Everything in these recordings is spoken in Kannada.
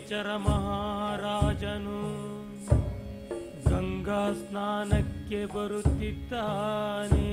ನಿಶಿಚರ ಮಹಾರಾಜನು ಗಂಗಾ ಸ್ನಾನಕ್ಕೆ ಬರುತ್ತಿದ್ದಾನೆ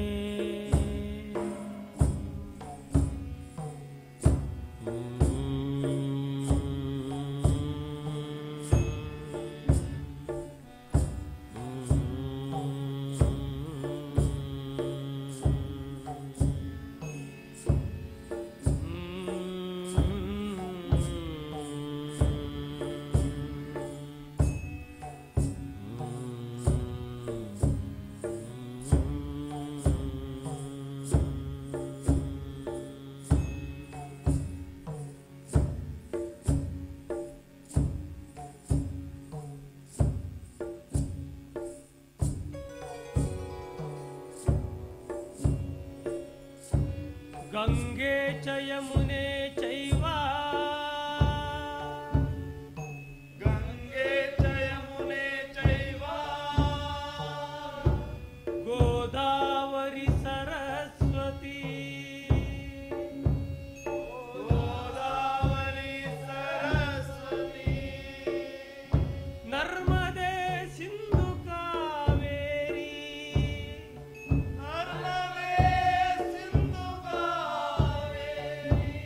ಗಂಗೆ ಚ ಯಮುನೆ ಚೈವ ಗಂಗೆ ಚ ಯಮುನೆ ಚೈವ ಗೋದಾವರಿ ಸರಸ್ವತಿ ಗೋದಾವರಿ ಸರಸ್ವತಿ ನರ್ಮದೆ ಸಿಂಧು ಕಾವೇರಿ ನರ್ಮದೆ ಸಿಂಧು ಕಾವೇರಿ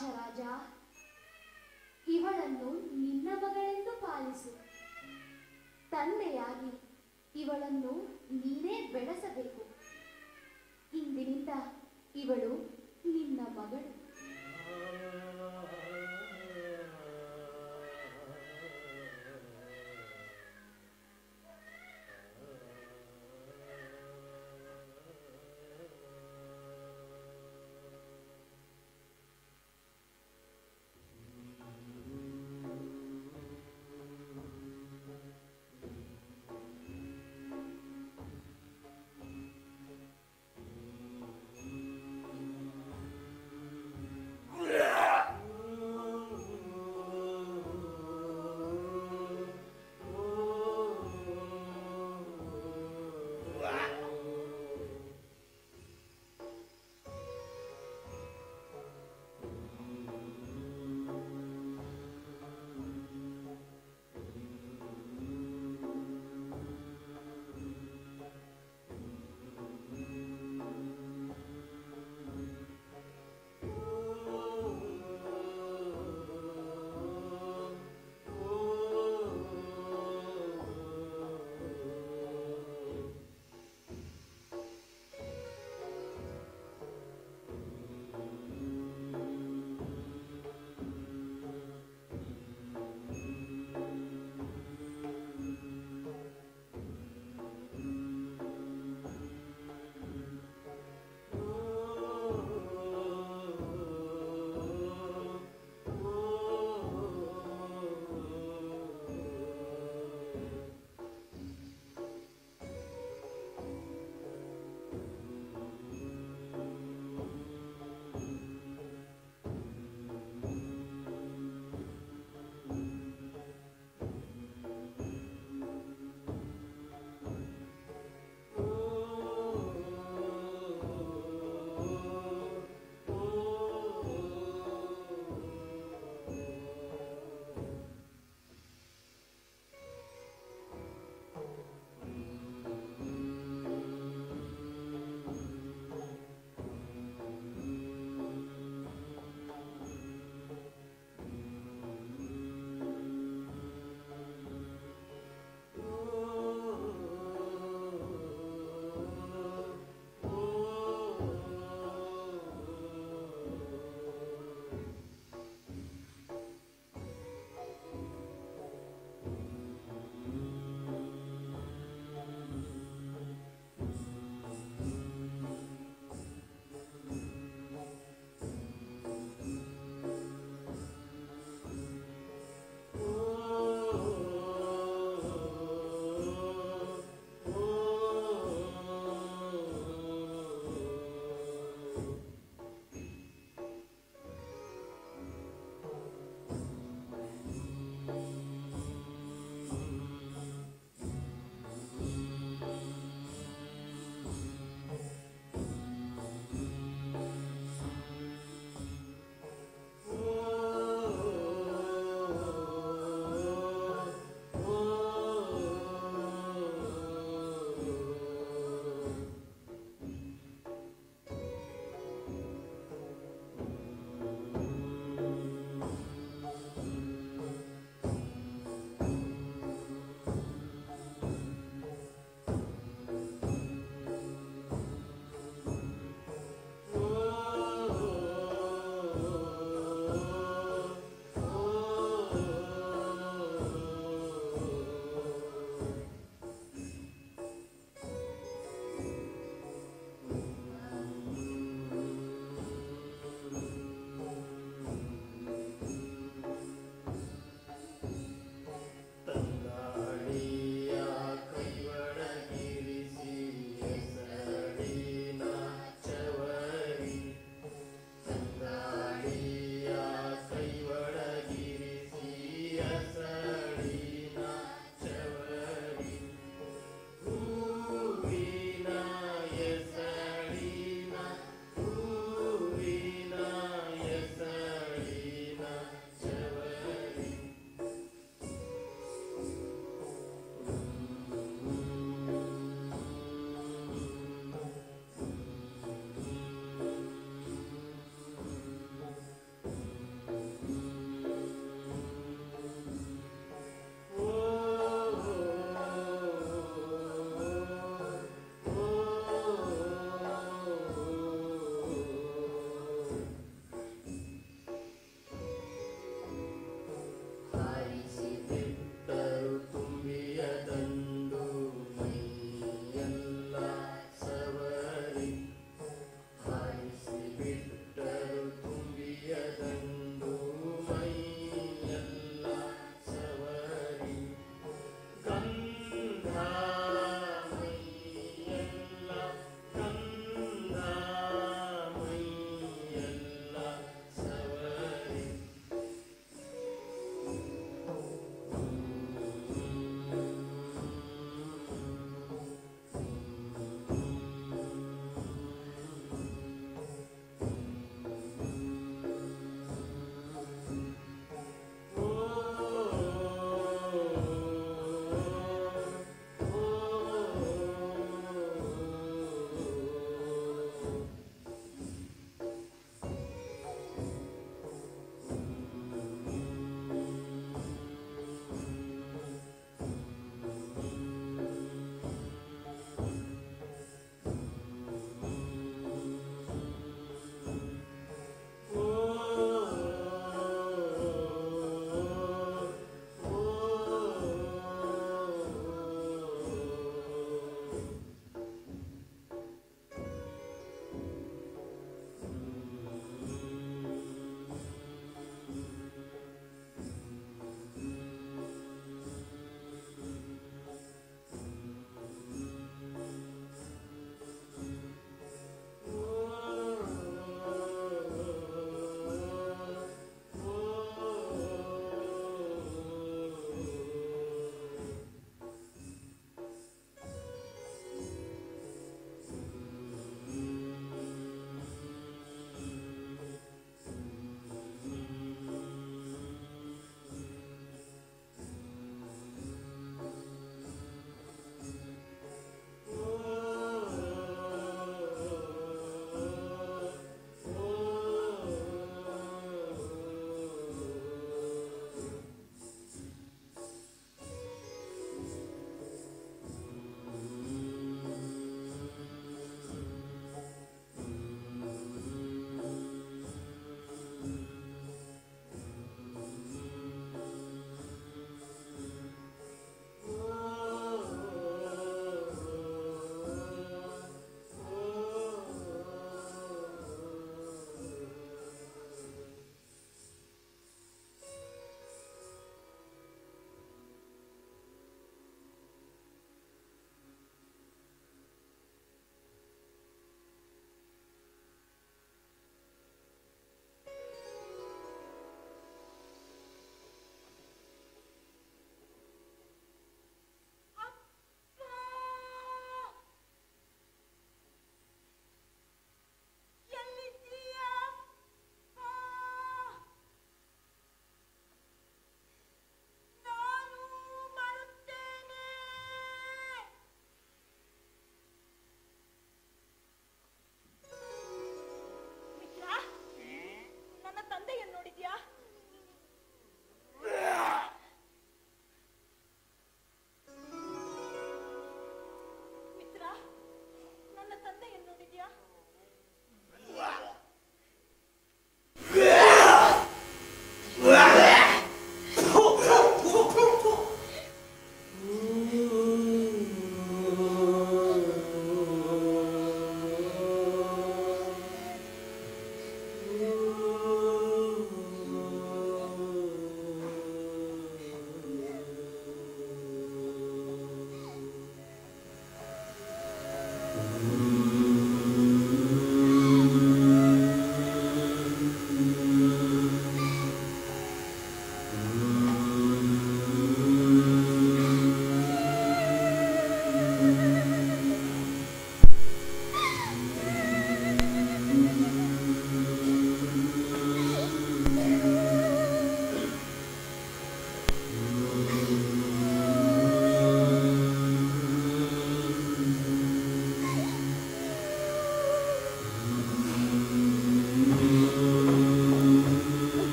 ರಾಜ ಇವಳನ್ನು ನಿನ್ನ ಮಗಳೆಂದು ಪಾಲಿಸು ತಂದೆಯಾಗಿ ಇವಳನ್ನು ನೀನೇ ಬೆಳೆಸಬೇಕು ಇಂದಿನಿಂದ ಇವಳು ನಿನ್ನ ಮಗಳು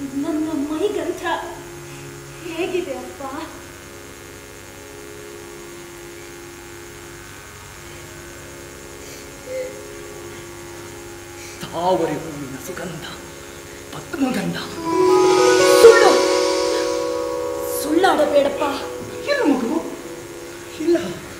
ನನ್ನ ಮೈಗಂಥ ಹೇಗಿದೆ ಅಪ್ಪ ತಾವರೆ ಹೂವಿನ ಸುಗಂಧ ಪದ್ಮಗಂಧ ಸುಳ್ಳು ಸುಳ್ಳಾಡಬೇಡಪ್ಪ ಇಲ್ಲ ಮಗು ಇಲ್ಲ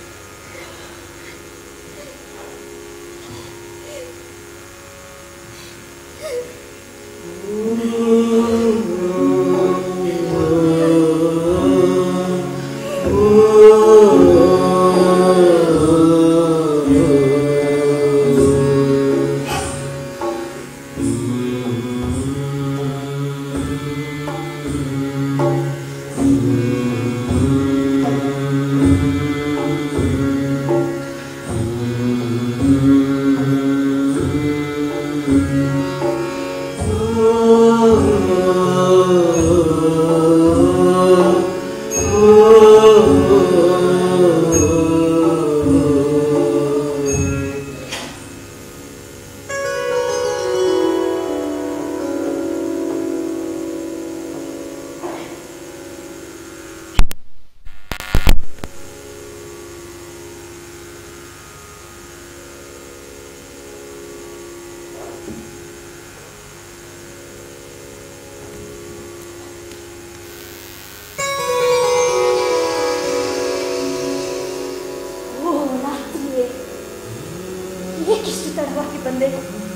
ಓ ರಾತ್ರಿಯೇ ಏಕಿಷ್ಟು ತಡವಾಗಿ ಬಂದೆ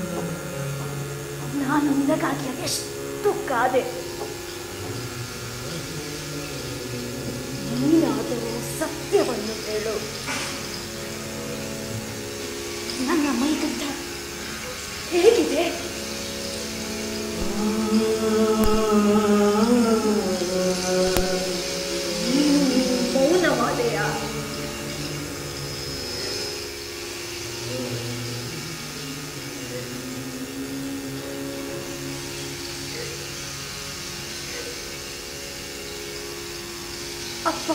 ನಾನು ನಿನಗಾಗಿ ಅದೆಷ್ಟು ಕಾದೆ ನೀನಾದರೂ ಸತ್ಯವನ್ನು ಹೇಳು ನನ್ನ ಮೈಗಂಧ ಹೇಗಿದೆ ನೀನು ಮೌನವಾದೆಯಾ ಅಪ್ಪ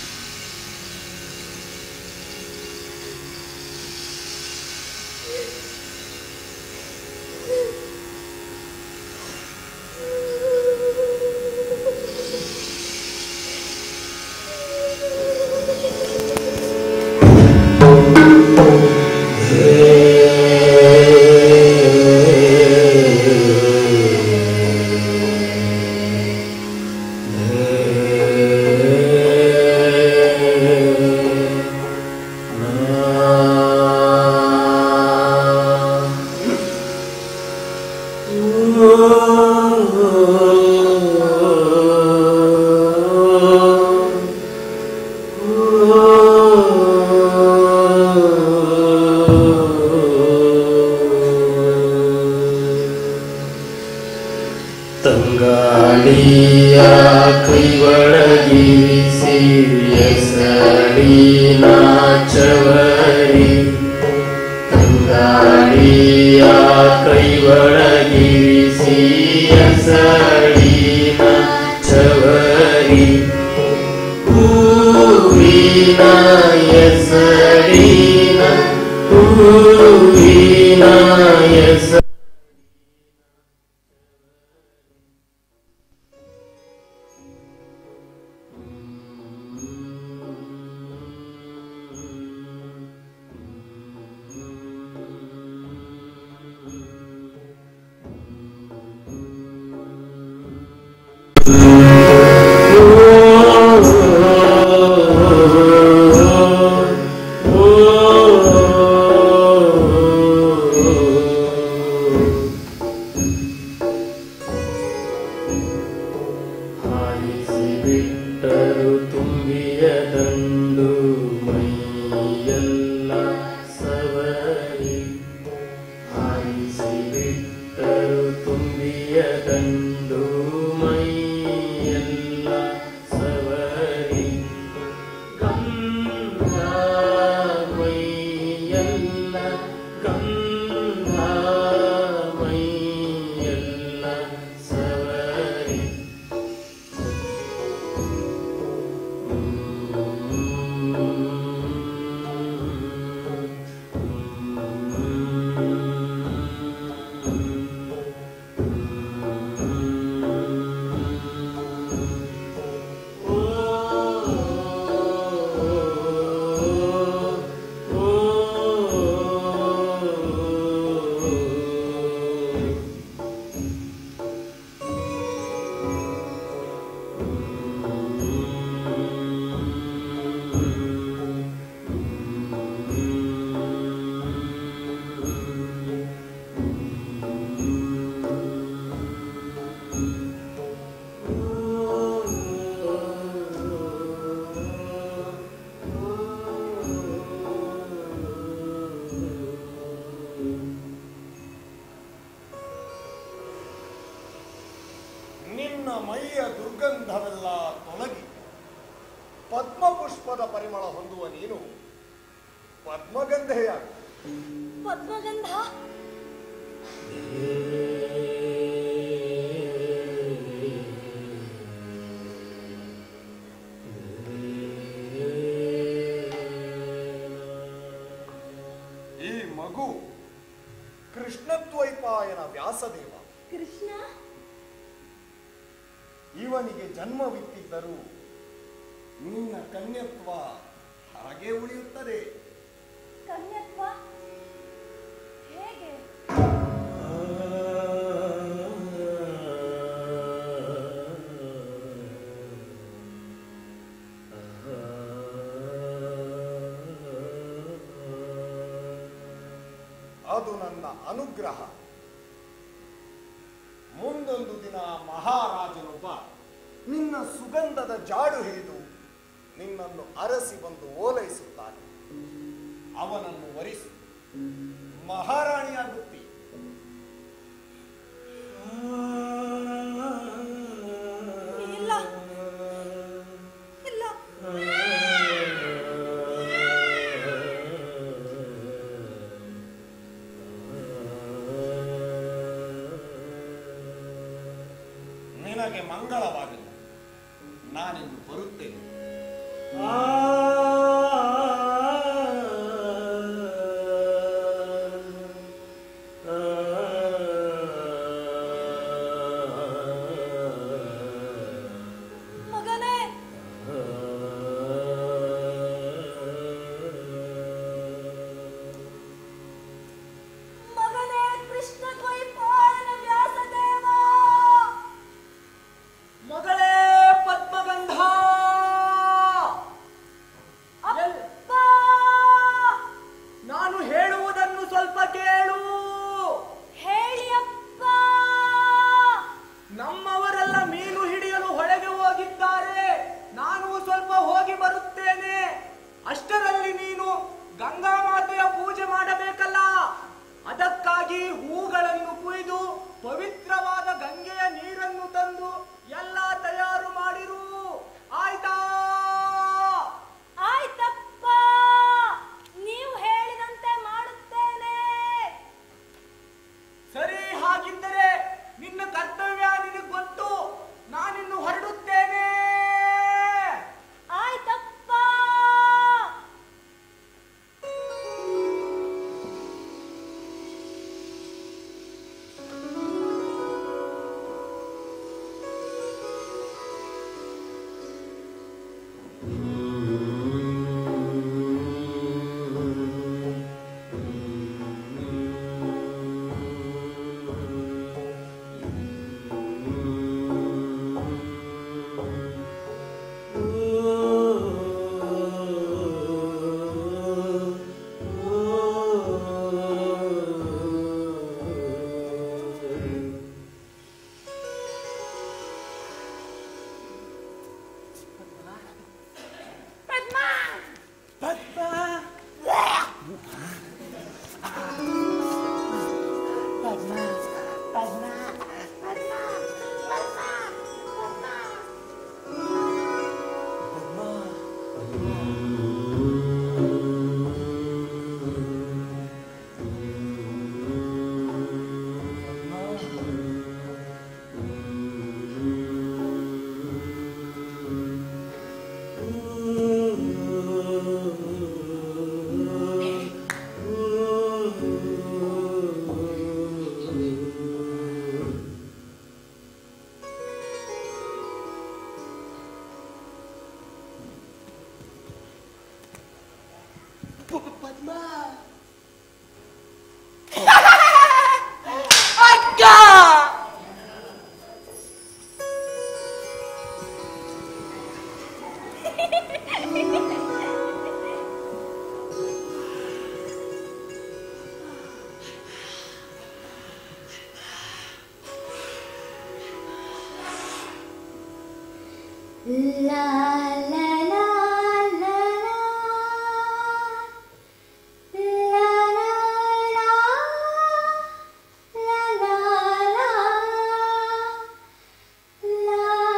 ತಂಗಾಳಿಯ ಕೈವಳಗಿರಿಸಿ ಎಸಳಿ ನಾಚವರಿ ತಂಗಾಳಿಯ ಕೈವಳಗಿರಿಸಿ ಎಸಳಿ ನಾಚವರಿ ಹೂವಿನ ಎಸಳಿನ ಹೂವಿನ ಎಸ ಹಾರಿಸಿ ಬಿಟ್ಟರು ತುಂಬಿಯ ದಂಡು ಮೈಯೆಲ್ಲ ಸವರಿ ಹಾರಿಸಿ ಬಿಟ್ಟರು ತುಂಬಿಯ ದಂಡು ಮೈಯೆಲ್ಲ ಸವರಿ ಗಂಧ ಮೈಯೆಲ್ಲ ಗಂಧ ಮೈಯೆಲ್ಲ ಸವರಿ ಮೈಯ ದುರ್ಗಂಧವೆಲ್ಲ ತೊಲಗಿ ಪದ್ಮಪುಷ್ಪದ ಪರಿಮಳ ಹೊಂದುವ ನೀನು ಪದ್ಮಗಂಧೆಯಾಗು ಪದ್ಮಗಂಧ ಈ ಮಗು ಕೃಷ್ಣದ್ವೈಪಾಯನ ವ್ಯಾಸದೇವ ಕೃಷ್ಣ ಇವನಿಗೆ ಜನ್ಮವಿತ್ತಿದ್ದರೂ ನಿನ್ನ ಕನ್ಯತ್ವ ಹಾಗೆ ಉಳಿಯುತ್ತದೆ ಕನ್ಯತ್ವ ಹೇಗೆ ಅದು ನನ್ನ ಅನುಗ್ರಹ ಮುಂದೊಂದು ದಿನ ಮಹಾರಾಜನೊಬ್ಬ ನಿನ್ನ ಸುಗಂಧದ ಜಾಡು ಹಿಡಿದು ನಿನ್ನನ್ನು ಅರಸಿ ಬಂದು ಓಲೈಸುತ್ತಾನೆ ಅವನನ್ನು ವರಿಸಿ ಮಹಾರಾಣಿಯಾಗುತ್ತಿ ಇಲ್ಲ ಇಲ್ಲ ನಿನಗೆ ಮಂಗಳವಾಗಲಿ ನಾನಿಂದು ಬರುತ್ತೇನೆ ಮಗನೇ ಮಗನೇ ಕೃಷ್ಣ ದ್ವೈಪಾಯನ ವ್ಯಾಸದೇವ ಮಗಳೇ ಪದ್ಮಗಂಧ ಅಪ್ಪ ನಾನು ಹೇಳುವುದನ್ನು ಸ್ವಲ್ಪ ಕೇಳು ಹೇಳಿ ಅಪ್ಪ ನಮ್ಮವರೆಲ್ಲ ಮೀನು ಹಿಡಿಯಲು ಹೊಳೆಗೆ ಹೋಗಿದ್ದಾರೆ ನಾನು ಸ್ವಲ್ಪ ಹೋಗಿ ಬರುತ್ತೇನೆ ಅಷ್ಟರಲ್ಲಿ ನೀನು ಗಂಗಾ ಮಾತೆಯ ಪೂಜೆ ಮಾಡಬೇಕಲ್ಲ ಅದಕ್ಕಾಗಿ ಹೂಗಳನ್ನು ಕುಯ್ದು ಪವಿತ್ರವಾದ ಗಂಗೆಯ ನೀರನ್ನು ತಂದು ಎಲ್ಲ ತಯಾರು ಮಾಡಿರು ಆಯ್ತಾ ಆಯ್ತಪ್ಪ ನೀವು ಹೇಳಿದಂತೆ ಮಾಡುತ್ತೇನೆ ಸರಿ ಹಾಗಿದ್ದರೆ ನಿನ್ನ ಕರ್ತವ್ಯ ನಿನಗೆ ಗೊತ್ತು ನಾನಿನ್ನು ಹೊರಡುತ್ತೇನೆ ಆಯ್ತಪ್ಪ La la la la la La la la La la la La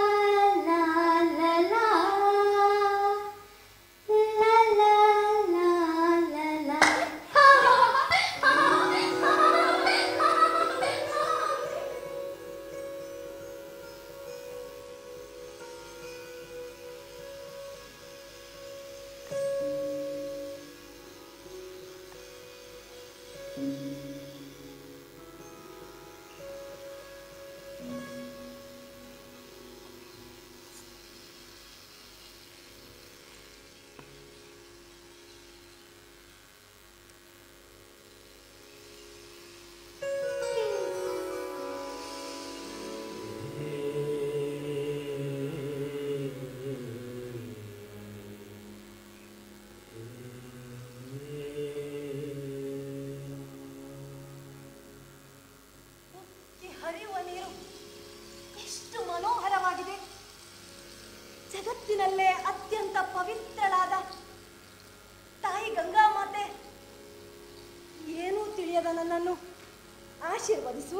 ಅತ್ಯಂತ ಪವಿತ್ರಳಾದ ತಾಯಿ ಗಂಗಾ ಮಾತೆ ಏನೂ ತಿಳಿಯದ ನನ್ನನ್ನು ಆಶೀರ್ವದಿಸು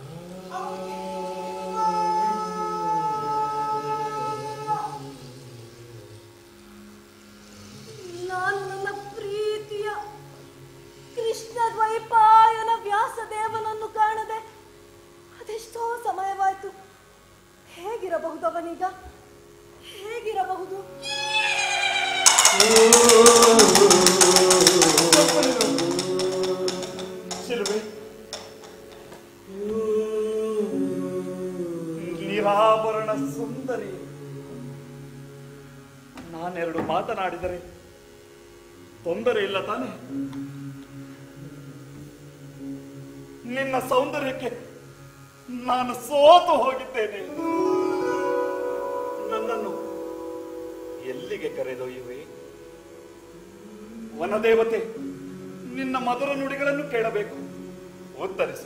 ನಾನು ನನ್ನ ಪ್ರೀತಿಯ ಕೃಷ್ಣ ದ್ವೈಪಾಯನ ವ್ಯಾಸದೇವನನ್ನು ಕಾಣದೆ ಅದೆಷ್ಟೋ ಸಮಯವಾಯ್ತು ಹೇಗಿರಬಹುದು ಅವನೀಗ ಹೇಗಿರಬಹುದು ಶಿಲುಬೆ ನೀರಾಭರಣ ಸುಂದರಿ ನಾನೆರಡು ಮಾತನಾಡಿದರೆ ತೊಂದರೆ ಇಲ್ಲ ತಾನೆ ನಿನ್ನ ಸೌಂದರ್ಯಕ್ಕೆ ನಾನು ಸೋತು ಹೋಗಿದ್ದೇನೆ ನನ್ನನ್ನು ಎಲ್ಲಿಗೆ ಕರೆದೊಯ್ಯುವೆ ವನದೇವತೆ ನಿನ್ನ ಮಧುರ ನುಡಿಗಳನ್ನು ಕೇಳಬೇಕು ಉತ್ತರಿಸು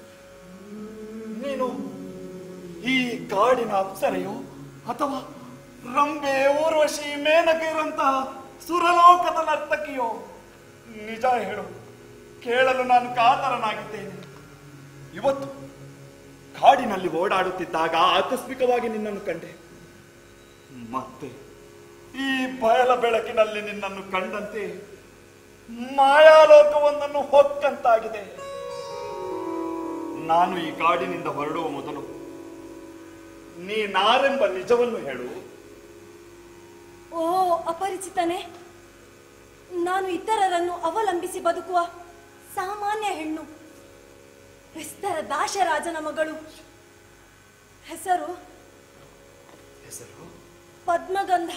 ನೀನು ಈ ಕಾಡಿನ ಅಪ್ಸರೆಯೋ ಅಥವಾ ರಂಬೆ ಊರ್ವಶಿ ಮೇನಕೆ ಇರುವಂತಹ ಸುರಲೋಕದ ನರ್ತಕಿಯೋ ನಿಜ ಹೇಳು ಕೇಳಲು ನಾನು ಕಾತರನಾಗಿದ್ದೇನೆ ಇವತ್ತು ಕಾಡಿನಲ್ಲಿ ಓಡಾಡುತ್ತಿದ್ದಾಗ ಆಕಸ್ಮಿಕವಾಗಿ ನಿನ್ನನ್ನು ಕಂಡೆ ಮತ್ತೆ ಈ ಬಯಲ ಬೆಳಕಿನಲ್ಲಿ ನಿನ್ನನ್ನು ಕಂಡಂತೆ ಮಾಯಾಲೋಕವೊಂದನ್ನು ಹೊಕ್ಕಂತಾಗಿದೆ ನಾನು ಈ ಕಾಡಿನಿಂದ ಹೊರಡುವ ಮೊದಲು ನೀ ನಾರೆಂಬ ನಿಜವನ್ನು ಹೇಳು ಓ ಅಪರಿಚಿತನೇ ನಾನು ಇತರರನ್ನು ಅವಲಂಬಿಸಿ ಬದುಕುವ ಸಾಮಾನ್ಯ ಹೆಣ್ಣು ವಿಸ್ತರ ದಾಶರಾಜನ ಮಗಳು ಹೆಸರು ಹೆಸರು ಪದ್ಮಗಂಧ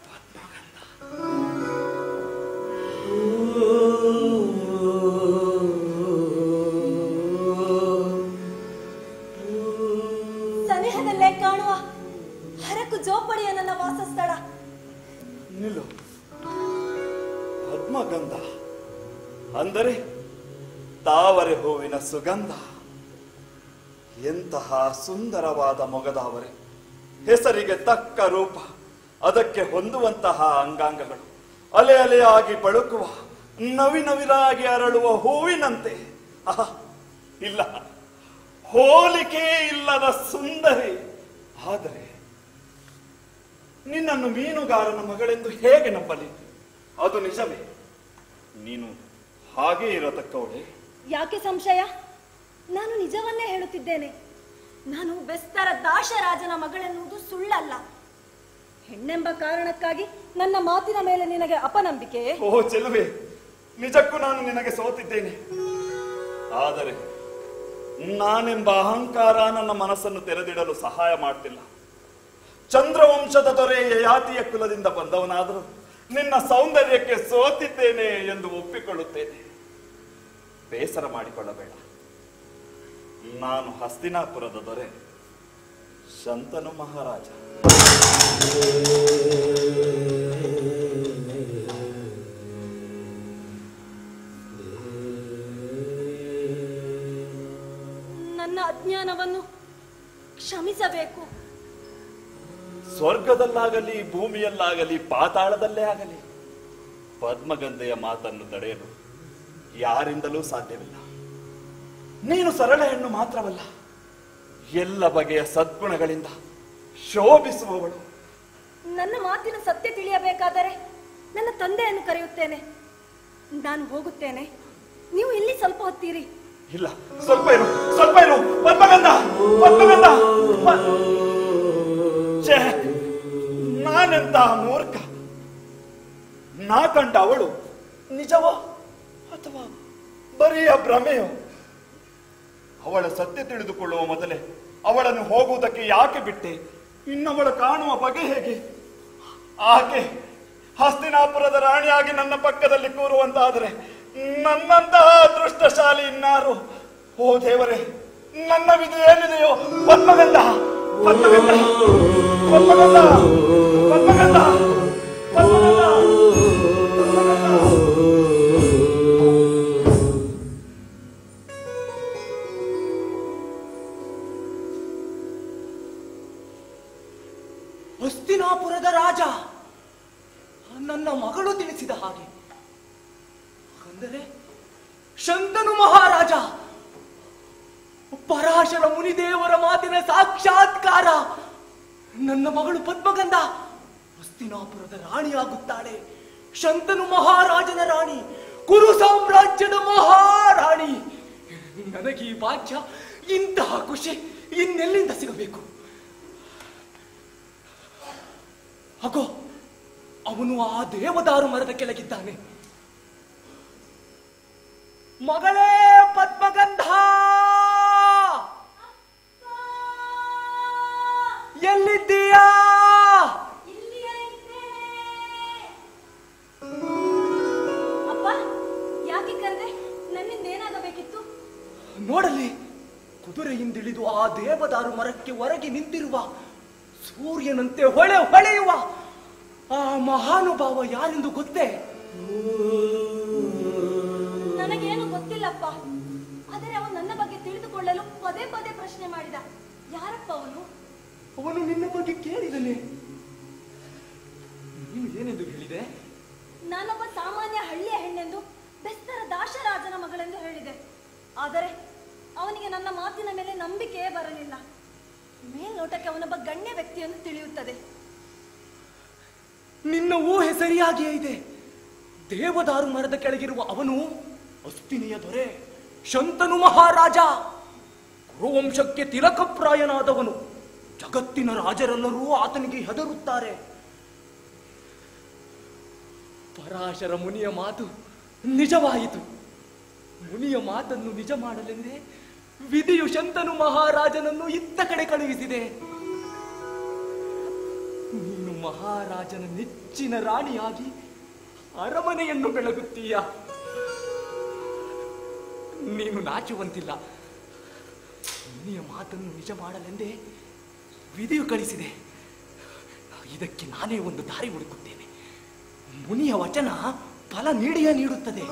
ಸನಿಹದಲ್ಲೇ ಕಾಣುವ ಹರಕು ಜೋಪಡಿಯ ನನ್ನ ವಾಸಸ್ಥಳ ನಿಲ್ಲು ಪದ್ಮಗಂಧ ಅಂದರೆ ತಾವರೆ ಹೂವಿನ ಸುಗಂಧ ಎಂತಹ ಸುಂದರವಾದ ಮೊಗದಾವರೆ ಹೆಸರಿಗೆ ತಕ್ಕ ರೂಪ ಅದಕ್ಕೆ ಹೊಂದುವಂತಹ ಅಂಗಾಂಗಗಳು ಅಲೆ ಅಲೆಯಾಗಿ ಬಳುಕುವ ನವಿ ನವಿರಾಗಿ ಅರಳುವ ಹೂವಿನಂತೆ ಆಹಾ, ಇಲ್ಲ ಹೋಲಿಕೆ ಇಲ್ಲದ ಸುಂದರಿ ಆದರೆ ನಿನ್ನನ್ನು ಮೀನುಗಾರನ ಮಗಳೆಂದು ಹೇಗೆ ನಂಬಲಿ ಅದು ನಿಜವೇ ನೀನು ಹಾಗೇ ಇರತಕ್ಕವಳೆ ಯಾಕೆ ಸಂಶಯ ನಾನು ನಿಜವನ್ನೇ ಹೇಳುತ್ತಿದ್ದೇನೆ ನಾನು ಬೆಸ್ತರ ದಾಶರಾಜನ ಮಗಳೆನ್ನುವುದು ಸುಳ್ಳಲ್ಲ ಹೆಣ್ಣೆಂಬ ಕಾರಣಕ್ಕಾಗಿ ನನ್ನ ಮಾತಿನ ಮೇಲೆ ನಿನಗೆ ಅಪನಂಬಿಕೆ ಓ ಚೆಲುವೆ ನಿಜಕ್ಕೂ ನಾನು ನಿನಗೆ ಸೋತಿದ್ದೇನೆ ಆದರೆ ನಾನೆಂಬ ಅಹಂಕಾರ ನನ್ನ ಮನಸ್ಸನ್ನು ತೆರೆದಿಡಲು ಸಹಾಯ ಮಾಡ್ತಿಲ್ಲ ಚಂದ್ರವಂಶದ ದೊರೆ ಯಯಾತಿಯ ಕುಲದಿಂದ ಬಂದವನಾದರೂ ನಿನ್ನ ಸೌಂದರ್ಯಕ್ಕೆ ಸೋತಿದ್ದೇನೆ ಎಂದು ಒಪ್ಪಿಕೊಳ್ಳುತ್ತೇನೆ ಬೇಸರ ಮಾಡಿಕೊಳ್ಳಬೇಡ ನಾನು ಹಸ್ತಿನಾಪುರದ ದೊರೆ ಶಂತನು ಮಹಾರಾಜ ನನ್ನ ಅಜ್ಞಾನವನ್ನು ಕ್ಷಮಿಸಬೇಕು ಸ್ವರ್ಗದಲ್ಲಾಗಲಿ ಭೂಮಿಯಲ್ಲಾಗಲಿ ಪಾತಾಳದಲ್ಲೇ ಆಗಲಿ ಪದ್ಮಗಂಧೆಯ ಮಾತನ್ನು ತಡೆಯಲು ಯಾರಿಂದಲೂ ಸಾಧ್ಯವಿಲ್ಲ ನೀನು ಸರಳ ಹೆಣ್ಣು ಮಾತ್ರವಲ್ಲ ಎಲ್ಲ ಬಗೆಯ ಸದ್ಗುಣಗಳಿಂದ ಶೋಭಿಸುವವಳು ನನ್ನ ಮಾತಿನ ಸತ್ಯ ತಿಳಿಯಬೇಕಾದರೆ ನನ್ನ ತಂದೆಯನ್ನು ಕರೆಯುತ್ತೇನೆ ನಾನು ಹೋಗುತ್ತೇನೆ ನೀವು ಇಲ್ಲಿ ಸ್ವಲ್ಪ ಹೊತ್ತೀರಿ ಇಲ್ಲ ಸ್ವಲ್ಪ ಇರು ಸ್ವಲ್ಪ ಇರು ಪದ್ಮಗಂಧ ಪದ್ಮಗಂಧ ಪ- ಛೇ, ನಾನೆಂತ ಮೂರ್ಖ ನಾ ಕಂಡ ಅವಳು ನಿಜವೋ ಅಥವಾ ಬರಿಯ ಭ್ರಮೆಯೋ ಅವಳ ಸತ್ಯ ತಿಳಿದುಕೊಳ್ಳುವ ಮೊದಲೇ ಅವಳನ್ನು ಹೋಗುವುದಕ್ಕೆ ಯಾಕೆ ಬಿಟ್ಟೆ ಇನ್ನವಳು ಕಾಣುವ ಬಗೆ ಹೇಗೆ ಆಕೆ ಹಸ್ತಿನಾಪುರದ ರಾಣಿಯಾಗಿ ನನ್ನ ಪಕ್ಕದಲ್ಲಿ ಕೂರುವಂತಾದರೆ ನನ್ನಂತಹ ಅದೃಷ್ಟಶಾಲಿ ಇನ್ನಾರು ಓ ದೇವರೇ ನನ್ನ ವಿಧಿ ಏನಿದೆಯೋ ಪದ್ಮಗಂಧ ಪದ್ಮಗಂಧ ಪದ್ಮಗಂಧ ಪದ್ಮಗಂಧ ಪದ್ಮಗಂಧ ಹಸ್ತಿನಾಪುರದ ರಾಜ ನನ್ನ ಮಗಳು ತಿಳಿಸಿದ ಹಾಗೆ ಅಂದರೆ ಶಂತನು ಮಹಾರಾಜ ಪರಾಶರ ಮುನಿದೇವರ ಮಾತಿನ ಸಾಕ್ಷಾತ್ಕಾರ ನನ್ನ ಮಗಳು ಪದ್ಮಗಂಧ ಹಸ್ತಿನಾಪುರದ ರಾಣಿಯಾಗುತ್ತಾಳೆ ಶಂತನು ಮಹಾರಾಜನ ರಾಣಿ ಕುರು ಸಾಮ್ರಾಜ್ಯದ ಮಹಾರಾಣಿ ನನಗೆ ಈ ಭಾಗ್ಯ ಇಂತಹ ಖುಷಿ ಇನ್ನೆಲ್ಲಿಂದ ಸಿಗಬೇಕು ಅಗೋ ಅವನು ಆ ದೇವದಾರು ಮರದ ಕೆಳಗಿದ್ದಾನೆ ಮಗಳೇ ಪದ್ಮಗಂಧ ಎಲ್ಲಿದ್ದೀಯಾ ಅಪ್ಪ ಯಾಕೆ ಕರೆದೆ ನನ್ನಿಂದ ಏನಾಗಬೇಕಿತ್ತು ನೋಡಲಿ ಕುದುರೆಯಿಂದಿಳಿದು ಆ ದೇವದಾರು ಮರಕ್ಕೆ ಹೊರಗೆ ನಿಂತಿರುವ ಸೂರ್ಯನಂತೆ ಹೊಳೆ ಹೊಳೆಯುವ ಆ ಮಹಾನುಭಾವ ಯಾರೆಂದು ಗೊತ್ತೇ ನನಗೇನು ಗೊತ್ತಿಲ್ಲಪ್ಪ ಆದರೆ ಅವನು ನನ್ನ ಬಗ್ಗೆ ತಿಳಿದುಕೊಳ್ಳಲು ಪದೇ ಪದೇ ಪ್ರಶ್ನೆ ಮಾಡಿದ ಯಾರಪ್ಪ ಅವನು ಅವನು ನಿನ್ನ ಬಗ್ಗೆ ಕೇಳಿದನೆ ನೀನು ಏನೆಂದು ಹೇಳಿದೆ ನಾನೊಬ್ಬ ಸಾಮಾನ್ಯ ಹಳ್ಳಿಯ ಹೆಣ್ಣೆಂದು ಬೆಸ್ತರ ದಾಶರಾಜನ ಮಗಳೆಂದು ಹೇಳಿದೆ ಆದರೆ ಅವನಿಗೆ ನನ್ನ ಮಾತಿನ ಮೇಲೆ ನಂಬಿಕೆಯೇ ಬರಲಿಲ್ಲ ಮೇಲ್ನೋಟಕ್ಕೆ ಅವನೊಬ್ಬ ಗಣ್ಯ ವ್ಯಕ್ತಿಯೆಂದು ತಿಳಿಯುತ್ತದೆ ನಿನ್ನ ಊಹೆ ಸರಿಯಾಗಿಯೇ ಇದೆ ದೇವದಾರು ಮರದ ಕೆಳಗಿರುವ ಅವನು ಅಸ್ತಿನಿಯ ದೊರೆ ಶಂತನು ಮಹಾರಾಜ ಕುರುವಂಶಕ್ಕೆ ತಿಲಕಪ್ರಾಯನಾದವನು ಜಗತ್ತಿನ ರಾಜರೆಲ್ಲರೂ ಆತನಿಗೆ ಹೆದರುತ್ತಾರೆ ಪರಾಶರ ಮುನಿಯ ಮಾತು ನಿಜವಾಯಿತು ಮುನಿಯ ಮಾತನ್ನು ನಿಜ ಮಾಡಲೆಂದೇ ವಿಧಿಯು ಶಂತನು ಮಹಾರಾಜನನ್ನು ಇತ್ತ ಕಡೆ ಕಳುಹಿಸಿದೆ ನೀನು ಮಹಾರಾಜನ ನೆಚ್ಚಿನ ರಾಣಿಯಾಗಿ ಅರಮನೆಯನ್ನು ಬೆಳಗುತ್ತೀಯ ನೀನು ನಾಚುವಂತಿಲ್ಲ ಮುನಿಯ ಮಾತನ್ನು ನಿಜ ಮಾಡಲೆಂದೇ ವಿಧಿಯು ಕಳಿಸಿದೆ ಇದಕ್ಕೆ ನಾನೇ ಒಂದು ದಾರಿ ಹುಡುಕುತ್ತೇನೆ ಮುನಿಯ ವಚನ ಫಲ ನೀಡಿಯೇ ನೀಡುತ್ತದೆ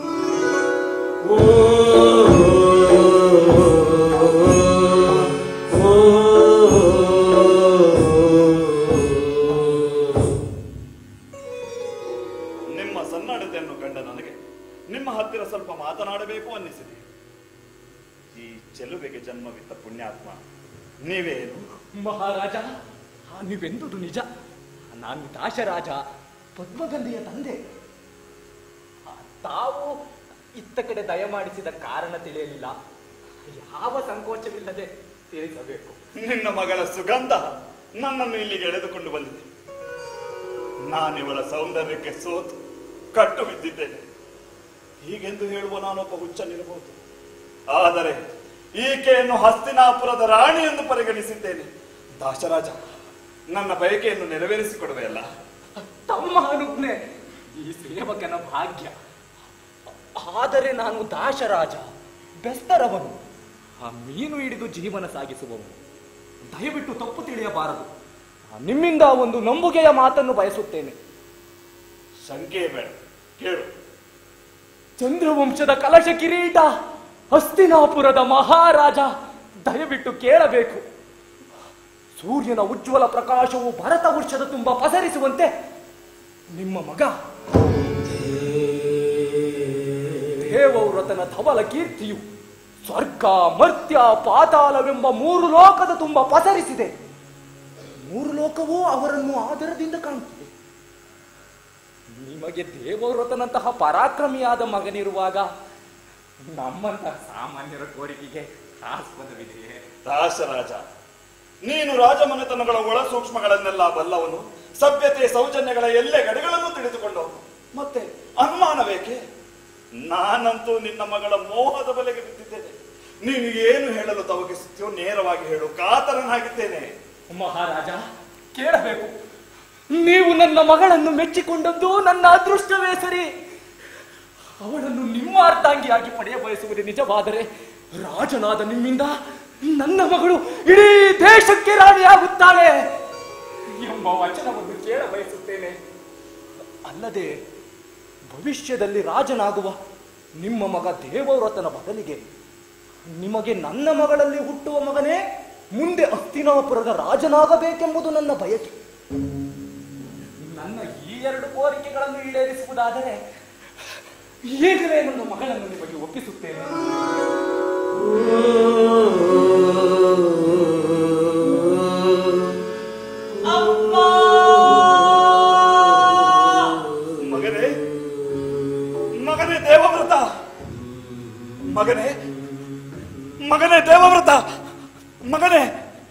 ನಿಮ್ಮ ಸನ್ನಡತೆಯನ್ನು ಕಂಡ ನನಗೆ ನಿಮ್ಮ ಹತ್ತಿರ ಸ್ವಲ್ಪ ಮಾತನಾಡಬೇಕು ಅನ್ನಿಸಿದೆ ಈ ಚೆಲುವೆಗೆ ಜನ್ಮವಿತ್ತ ಪುಣ್ಯಾತ್ಮ ನೀವೇನು ಮಹಾರಾಜ ಆ, ನೀವೆಂದುದು ನಿಜ ನಾನು ದಾಶರಾಜ ಪದ್ಮಗಂಧೆಯ ತಂದೆ ಆ, ತಾವು ಇತ್ತ ಕಡೆ ದಯಮಾಡಿಸಿದ ಕಾರಣ ತಿಳಿಯಲಿಲ್ಲ ಯಾವ ಸಂಕೋಚವಿಲ್ಲದೆ ತಿಳಿಸಬೇಕು ನಿನ್ನ ಮಗಳ ಸುಗಂಧ ನನ್ನನ್ನು ಇಲ್ಲಿಗೆ ಎಳೆದುಕೊಂಡು ಬಂದಿದೆ ನಾನಿವಳ ಸೌಂದರ್ಯಕ್ಕೆ ಸೋತು ಕಟ್ಟು ಬಿದ್ದಿದ್ದೇನೆ ಹೀಗೆಂದು ಹೇಳುವ ನಾನೊಬ್ಬ ಹುಚ್ಚನಿರಬಹುದು ಆದರೆ ಈಕೆಯನ್ನು ಹಸ್ತಿನಾಪುರದ ರಾಣಿ ಎಂದು ಪರಿಗಣಿಸಿದ್ದೇನೆ ದಾಶರಾಜ ನನ್ನ ಬಯಕೆಯನ್ನು ನೆರವೇರಿಸಿಕೊಡುವೆಯಲ್ಲ ತಮ್ಮ ಅನುಜ್ಞೆ ಈ ಸೇವಕನ ಭಾಗ್ಯ ಆದರೆ ನಾನು ದಾಶರಾಜ ಬೆಸ್ತರವನು ಆ ಮೀನು ಹಿಡಿದು ಜೀವನ ಸಾಗಿಸುವವನು ದಯವಿಟ್ಟು ತಪ್ಪು ತಿಳಿಯಬಾರದು ಆ, ನಿಮ್ಮಿಂದ ಒಂದು ನಂಬುಗೆಯ ಮಾತನ್ನು ಬಯಸುತ್ತೇನೆ ಶಂಕೆ ಬೇಡ ಕೇಳು ಚಂದ್ರವಂಶದ ಕಲಶ ಕಿರೀಟ ಹಸ್ತಿನಾಪುರದ ಮಹಾರಾಜ ದಯವಿಟ್ಟು ಕೇಳಬೇಕು ಸೂರ್ಯನ ಉಜ್ವಲ ಪ್ರಕಾಶವು ಭರತ ವೃಕ್ಷದ ತುಂಬ ಪಸರಿಸುವಂತೆ ನಿಮ್ಮ ಮಗ ದೇವವ್ರತನ ಧವಲ ಕೀರ್ತಿಯು ಸ್ವರ್ಗ ಮರ್ತ್ಯ ಪಾತಾಳವೆಂಬ ಮೂರು ಲೋಕದ ತುಂಬ ಪಸರಿಸಿದೆ ಮೂರು ಲೋಕವೂ ಅವರನ್ನು ಆದರದಿಂದ ಕಾಣುತ್ತಿದೆ ನಿಮಗೆ ದೇವವ್ರತನಂತಹ ಪರಾಕ್ರಮಿಯಾದ ಮಗನಿರುವಾಗ ನಮ್ಮಂತಹ ಸಾಮಾನ್ಯರ ಕೋರಿಕೆಗೆ ಆಸ್ಪದವಿದೆಯೇ ದಾಸರಾಜ ನೀನು ರಾಜಮನೆತನಗಳ ಒಳ ಸೂಕ್ಷ್ಮಗಳನ್ನೆಲ್ಲ ಬಲ್ಲವನು ಸಭ್ಯತೆ ಸೌಜನ್ಯಗಳ ಎಲ್ಲೆ ಗಡಿಗಳನ್ನು ತಿಳಿದುಕೊಂಡವನು ಮತ್ತೆ ಅನುಮಾನವೇಕೆ ನಾನಂತೂ ನಿನ್ನ ಮಗಳ ಮೋಹದ ಬಲೆಗೆ ಬಿದ್ದಿದ್ದೇನೆ ನೀನು ಏನು ಹೇಳಲು ತವಗಿಸುತ್ತೀಯೋ ನೇರವಾಗಿ ಹೇಳು ಕಾತರನಾಗಿದ್ದೇನೆ ಮಹಾರಾಜ ಕೇಳಬೇಕು ನೀವು ನನ್ನ ಮಗಳನ್ನು ಮೆಚ್ಚಿಕೊಂಡದ್ದು ನನ್ನ ಅದೃಷ್ಟವೇ ಸರಿ ಅವಳನ್ನು ನಿಮ್ಮ ಅರ್ಧಾಂಗಿಯಾಗಿ ಪಡೆಯ ಬಯಸುವುದು ನಿಜವಾದರೆ ರಾಜನಾದ ನಿಮ್ಮಿಂದ ನನ್ನ ಮಗಳು ಇಡೀ ದೇಶಕ್ಕೆ ರಾಣಿಯಾಗುತ್ತಾಳೆ ಎಂಬ ವಚನವನ್ನು ಕೇಳ ಬಯಸುತ್ತೇನೆ ಅಲ್ಲದೆ ಭವಿಷ್ಯದಲ್ಲಿ ರಾಜನಾಗುವ ನಿಮ್ಮ ಮಗ ದೇವವ್ರತನ ಬದಲಿಗೆ ನಿಮಗೆ ನನ್ನ ಮಗಳಲ್ಲಿ ಹುಟ್ಟುವ ಮಗನೇ ಮುಂದೆ ಹಸ್ತಿನಾಪುರದ ರಾಜನಾಗಬೇಕೆಂಬುದು ನನ್ನ ಬಯಕೆ ನನ್ನ ಈ ಎರಡು ಕೋರಿಕೆಗಳನ್ನು ಈಡೇರಿಸುವುದಾದರೆ ಈಗಲೇ ನನ್ನ ಮಗಳನ್ನು ನಿಮಗೆ ಒಪ್ಪಿಸುತ್ತೇನೆ ಮಗನೇ ಮಗನೇ ದೇವವ್ರತ ಮಗನೇ ಮಗನೇ ದೇವವ್ರತ ಮಗನೇ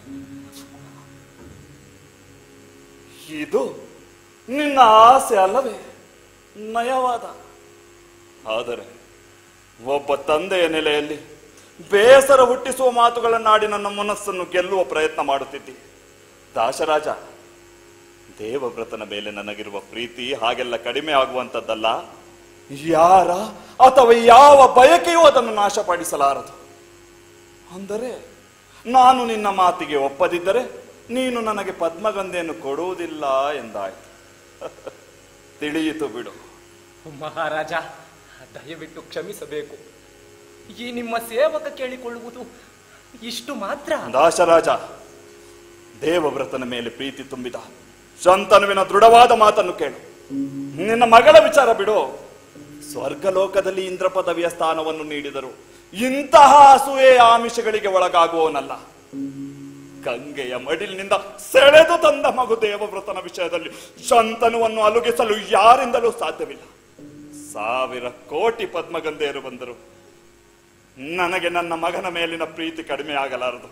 ಇದು ನಿನ್ನ ಆಸೆ ಅಲ್ಲವೇ ನಯವಾದ ಆದರೆ ಒಬ್ಬ ತಂದೆಯ ನೆಲೆಯಲ್ಲಿ ಬೇಸರ ಹುಟ್ಟಿಸುವ ಮಾತುಗಳನ್ನಾಡಿ ನನ್ನ ಮನಸ್ಸನ್ನು ಗೆಲ್ಲುವ ಪ್ರಯತ್ನ ಮಾಡುತ್ತಿದ್ದಿ ದಾಶರಾಜ ದೇವವ್ರತನ ಮೇಲೆ ನನಗಿರುವ ಪ್ರೀತಿ ಹಾಗೆಲ್ಲ ಕಡಿಮೆ ಆಗುವಂಥದ್ದಲ್ಲ ಯಾರ ಅಥವಾ ಯಾವ ಬಯಕೆಯೂ ಅದನ್ನು ನಾಶಪಡಿಸಲಾರದು ಅಂದರೆ ನಾನು ನಿನ್ನ ಮಾತಿಗೆ ಒಪ್ಪದಿದ್ದರೆ ನೀನು ನನಗೆ ಪದ್ಮಗಂಧೆಯನ್ನು ಕೊಡುವುದಿಲ್ಲ ಎಂದಾಯ್ತು ತಿಳಿಯಿತು ಬಿಡು ಮಹಾರಾಜ ದಯವಿಟ್ಟು ಕ್ಷಮಿಸಬೇಕು ಈ ನಿಮ್ಮ ಸೇವಕ ಕೇಳಿಕೊಳ್ಳುವುದು ಇಷ್ಟು ಮಾತ್ರ ದಾಶರಾಜ ದೇವವ್ರತನ ಮೇಲೆ ಪ್ರೀತಿ ತುಂಬಿದ ಶಂತನುವಿನ ದೃಢವಾದ ಮಾತನ್ನು ಕೇಳು ನಿನ್ನ ಮಗಳ ವಿಚಾರ ಬಿಡು ಸ್ವರ್ಗಲೋಕದಲ್ಲಿ ಇಂದ್ರ ಪದವಿಯ ಸ್ಥಾನವನ್ನು ನೀಡಿದರು ಇಂತಹ ಅಸೂಯೆ ಆಮಿಷಗಳಿಗೆ ಒಳಗಾಗುವವನಲ್ಲ ಗಂಗೆಯ ಮಡಿಲಿನಿಂದ ಸೆಳೆದು ತಂದ ಮಗು ದೇವವ್ರತನ ವಿಷಯದಲ್ಲಿ ಶಂತನುವನ್ನು ಅಲುಗಿಸಲು ಯಾರಿಂದಲೂ ಸಾಧ್ಯವಿಲ್ಲ ಸಾವಿರ ಕೋಟಿ ಪದ್ಮಗಂಧೆಯರು ಬಂದರು ನನಗೆ ನನ್ನ ಮಗನ ಮೇಲಿನ ಪ್ರೀತಿ ಕಡಿಮೆ ಆಗಲಾರದು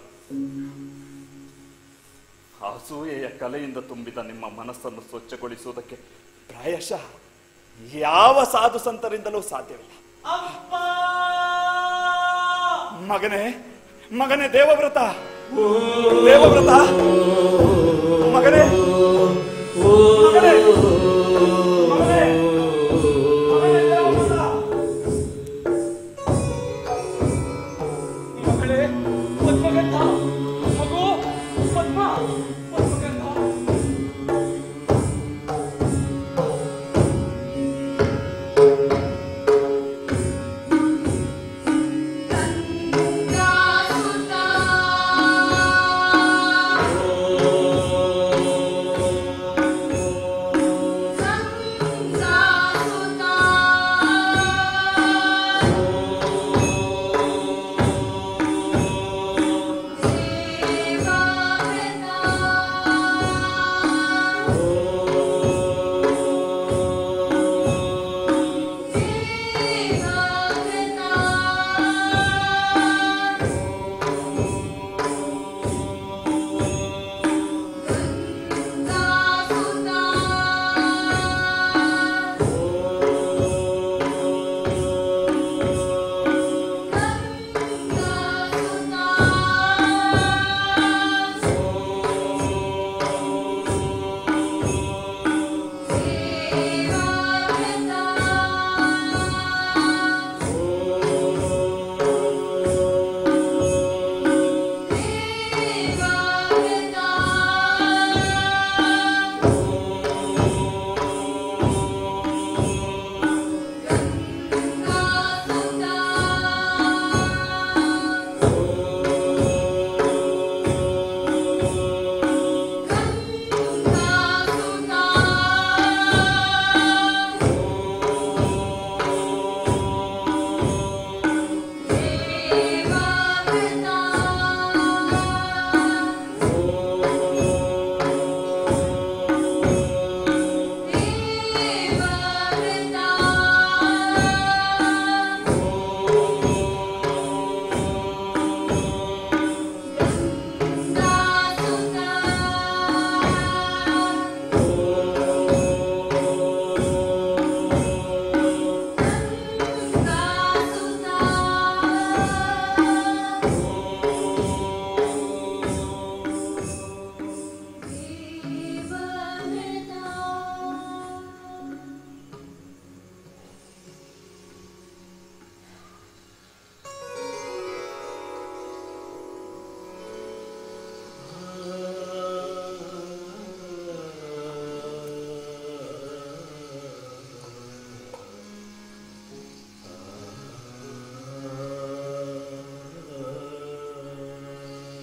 ಅಸೂಯೆಯ ಕಲೆಯಿಂದ ತುಂಬಿದ ನಿಮ್ಮ ಮನಸ್ಸನ್ನು ಸ್ವಚ್ಛಗೊಳಿಸುವುದಕ್ಕೆ ಪ್ರಾಯಶಃ ಯಾವ ಸಾಧು ಸಂತರಿಂದಲೂ ಸಾಧ್ಯವಿಲ್ಲ ಮಗನೇ ಮಗನೇ ದೇವವ್ರತ ದೇವವ್ರತ ಮಗನೇ ಮಗನೇ ಮಗನೇ ಮಗನೇ ದೇವವ್ರತ. ಮಗಳೇ ಪದ್ಮಗಂಧ ಮಗು ಪದ್ಮ ಪದ್ಮಗಂಧ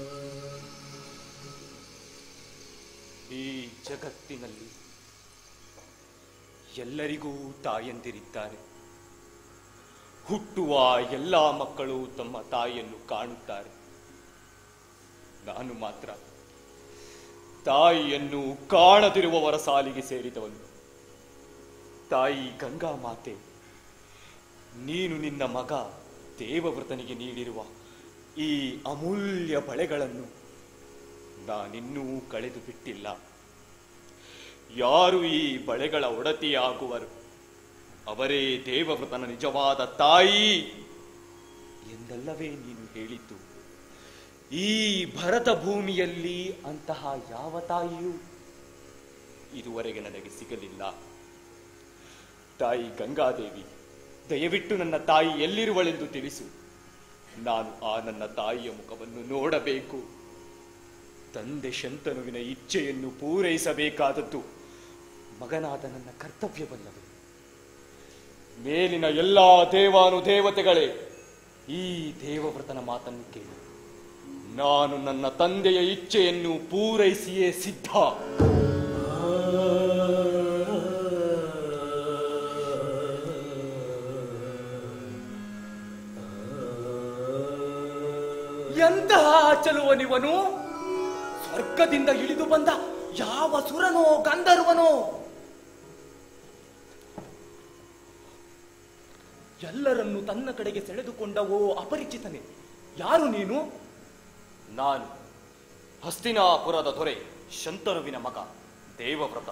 ಈ ಜಗತ್ತಿನಲ್ಲಿ ಎಲ್ಲರಿಗೂ ತಾಯಂದಿರಿದ್ದಾರೆ ಹುಟ್ಟುವ ಎಲ್ಲ ಮಕ್ಕಳು ತಮ್ಮ ತಾಯಿಯನ್ನು ಕಾಣುತ್ತಾರೆ ನಾನು ಮಾತ್ರ ತಾಯಿಯನ್ನು ಕಾಣದಿರುವವರ ಸಾಲಿಗೆ ಸೇರಿದವನು ತಾಯಿ ಗಂಗಾ ಮಾತೆ ನೀನು ನಿನ್ನ ಮಗ ದೇವವ್ರತನಿಗೆ ನೀಡಿರುವ ಈ ಅಮೂಲ್ಯ ಬಳೆಗಳನ್ನು ನಾನಿನ್ನೂ ಕಳೆದು ಬಿಟ್ಟಿಲ್ಲ ಯಾರು ಈ ಬಳೆಗಳ ಒಡತಿಯಾಗುವರು ಅವರೇ ದೇವವ್ರತನ ನಿಜವಾದ ತಾಯಿ ಎಂದಲ್ಲವೇ ನೀನು ಹೇಳಿದ್ದು ಈ ಭರತ ಭೂಮಿಯಲ್ಲಿ ಅಂತಹ ಯಾವ ತಾಯಿಯೂ ಇದುವರೆಗೆ ನನಗೆ ಸಿಗಲಿಲ್ಲ ತಾಯಿ ಗಂಗಾದೇವಿ ದಯವಿಟ್ಟು ನನ್ನ ತಾಯಿ ಎಲ್ಲಿರುವಳೆಂದು ತಿಳಿಸು ನಾನು ಆ ನನ್ನ ತಾಯಿಯ ಮುಖವನ್ನು ನೋಡಬೇಕು ತಂದೆ ಶಂತನುವಿನ ಇಚ್ಛೆಯನ್ನು ಪೂರೈಸಬೇಕಾದದ್ದು ಮಗನಾದ ನನ್ನ ಕರ್ತವ್ಯವಲ್ಲವೇ ಮೇಲಿನ ಎಲ್ಲಾ ದೇವಾನು ದೇವತೆಗಳೇ ಈ ದೇವವ್ರತನ ಮಾತನ್ನು ಕೇಳಿ ನಾನು ನನ್ನ ತಂದೆಯ ಇಚ್ಛೆಯನ್ನು ಪೂರೈಸಿಯೇ ಸಿದ್ಧ ಎಂತಹ ಚಲುವನಿವನು ಸ್ವರ್ಗದಿಂದ ಇಳಿದು ಬಂದ ಯಾವ ಸುರನೋ ಗಂಧರ್ವನೋ ಎಲ್ಲರನ್ನು ತನ್ನ ಕಡೆಗೆ ಸೆಳೆದುಕೊಂಡ ಓ ಅಪರಿಚಿತನೇ ಯಾರು ನೀನು ನಾನು ಹಸ್ತಿನಾಪುರದ ದೊರೆ ಶಂತನುವಿನ ಮಗ ದೇವವ್ರತ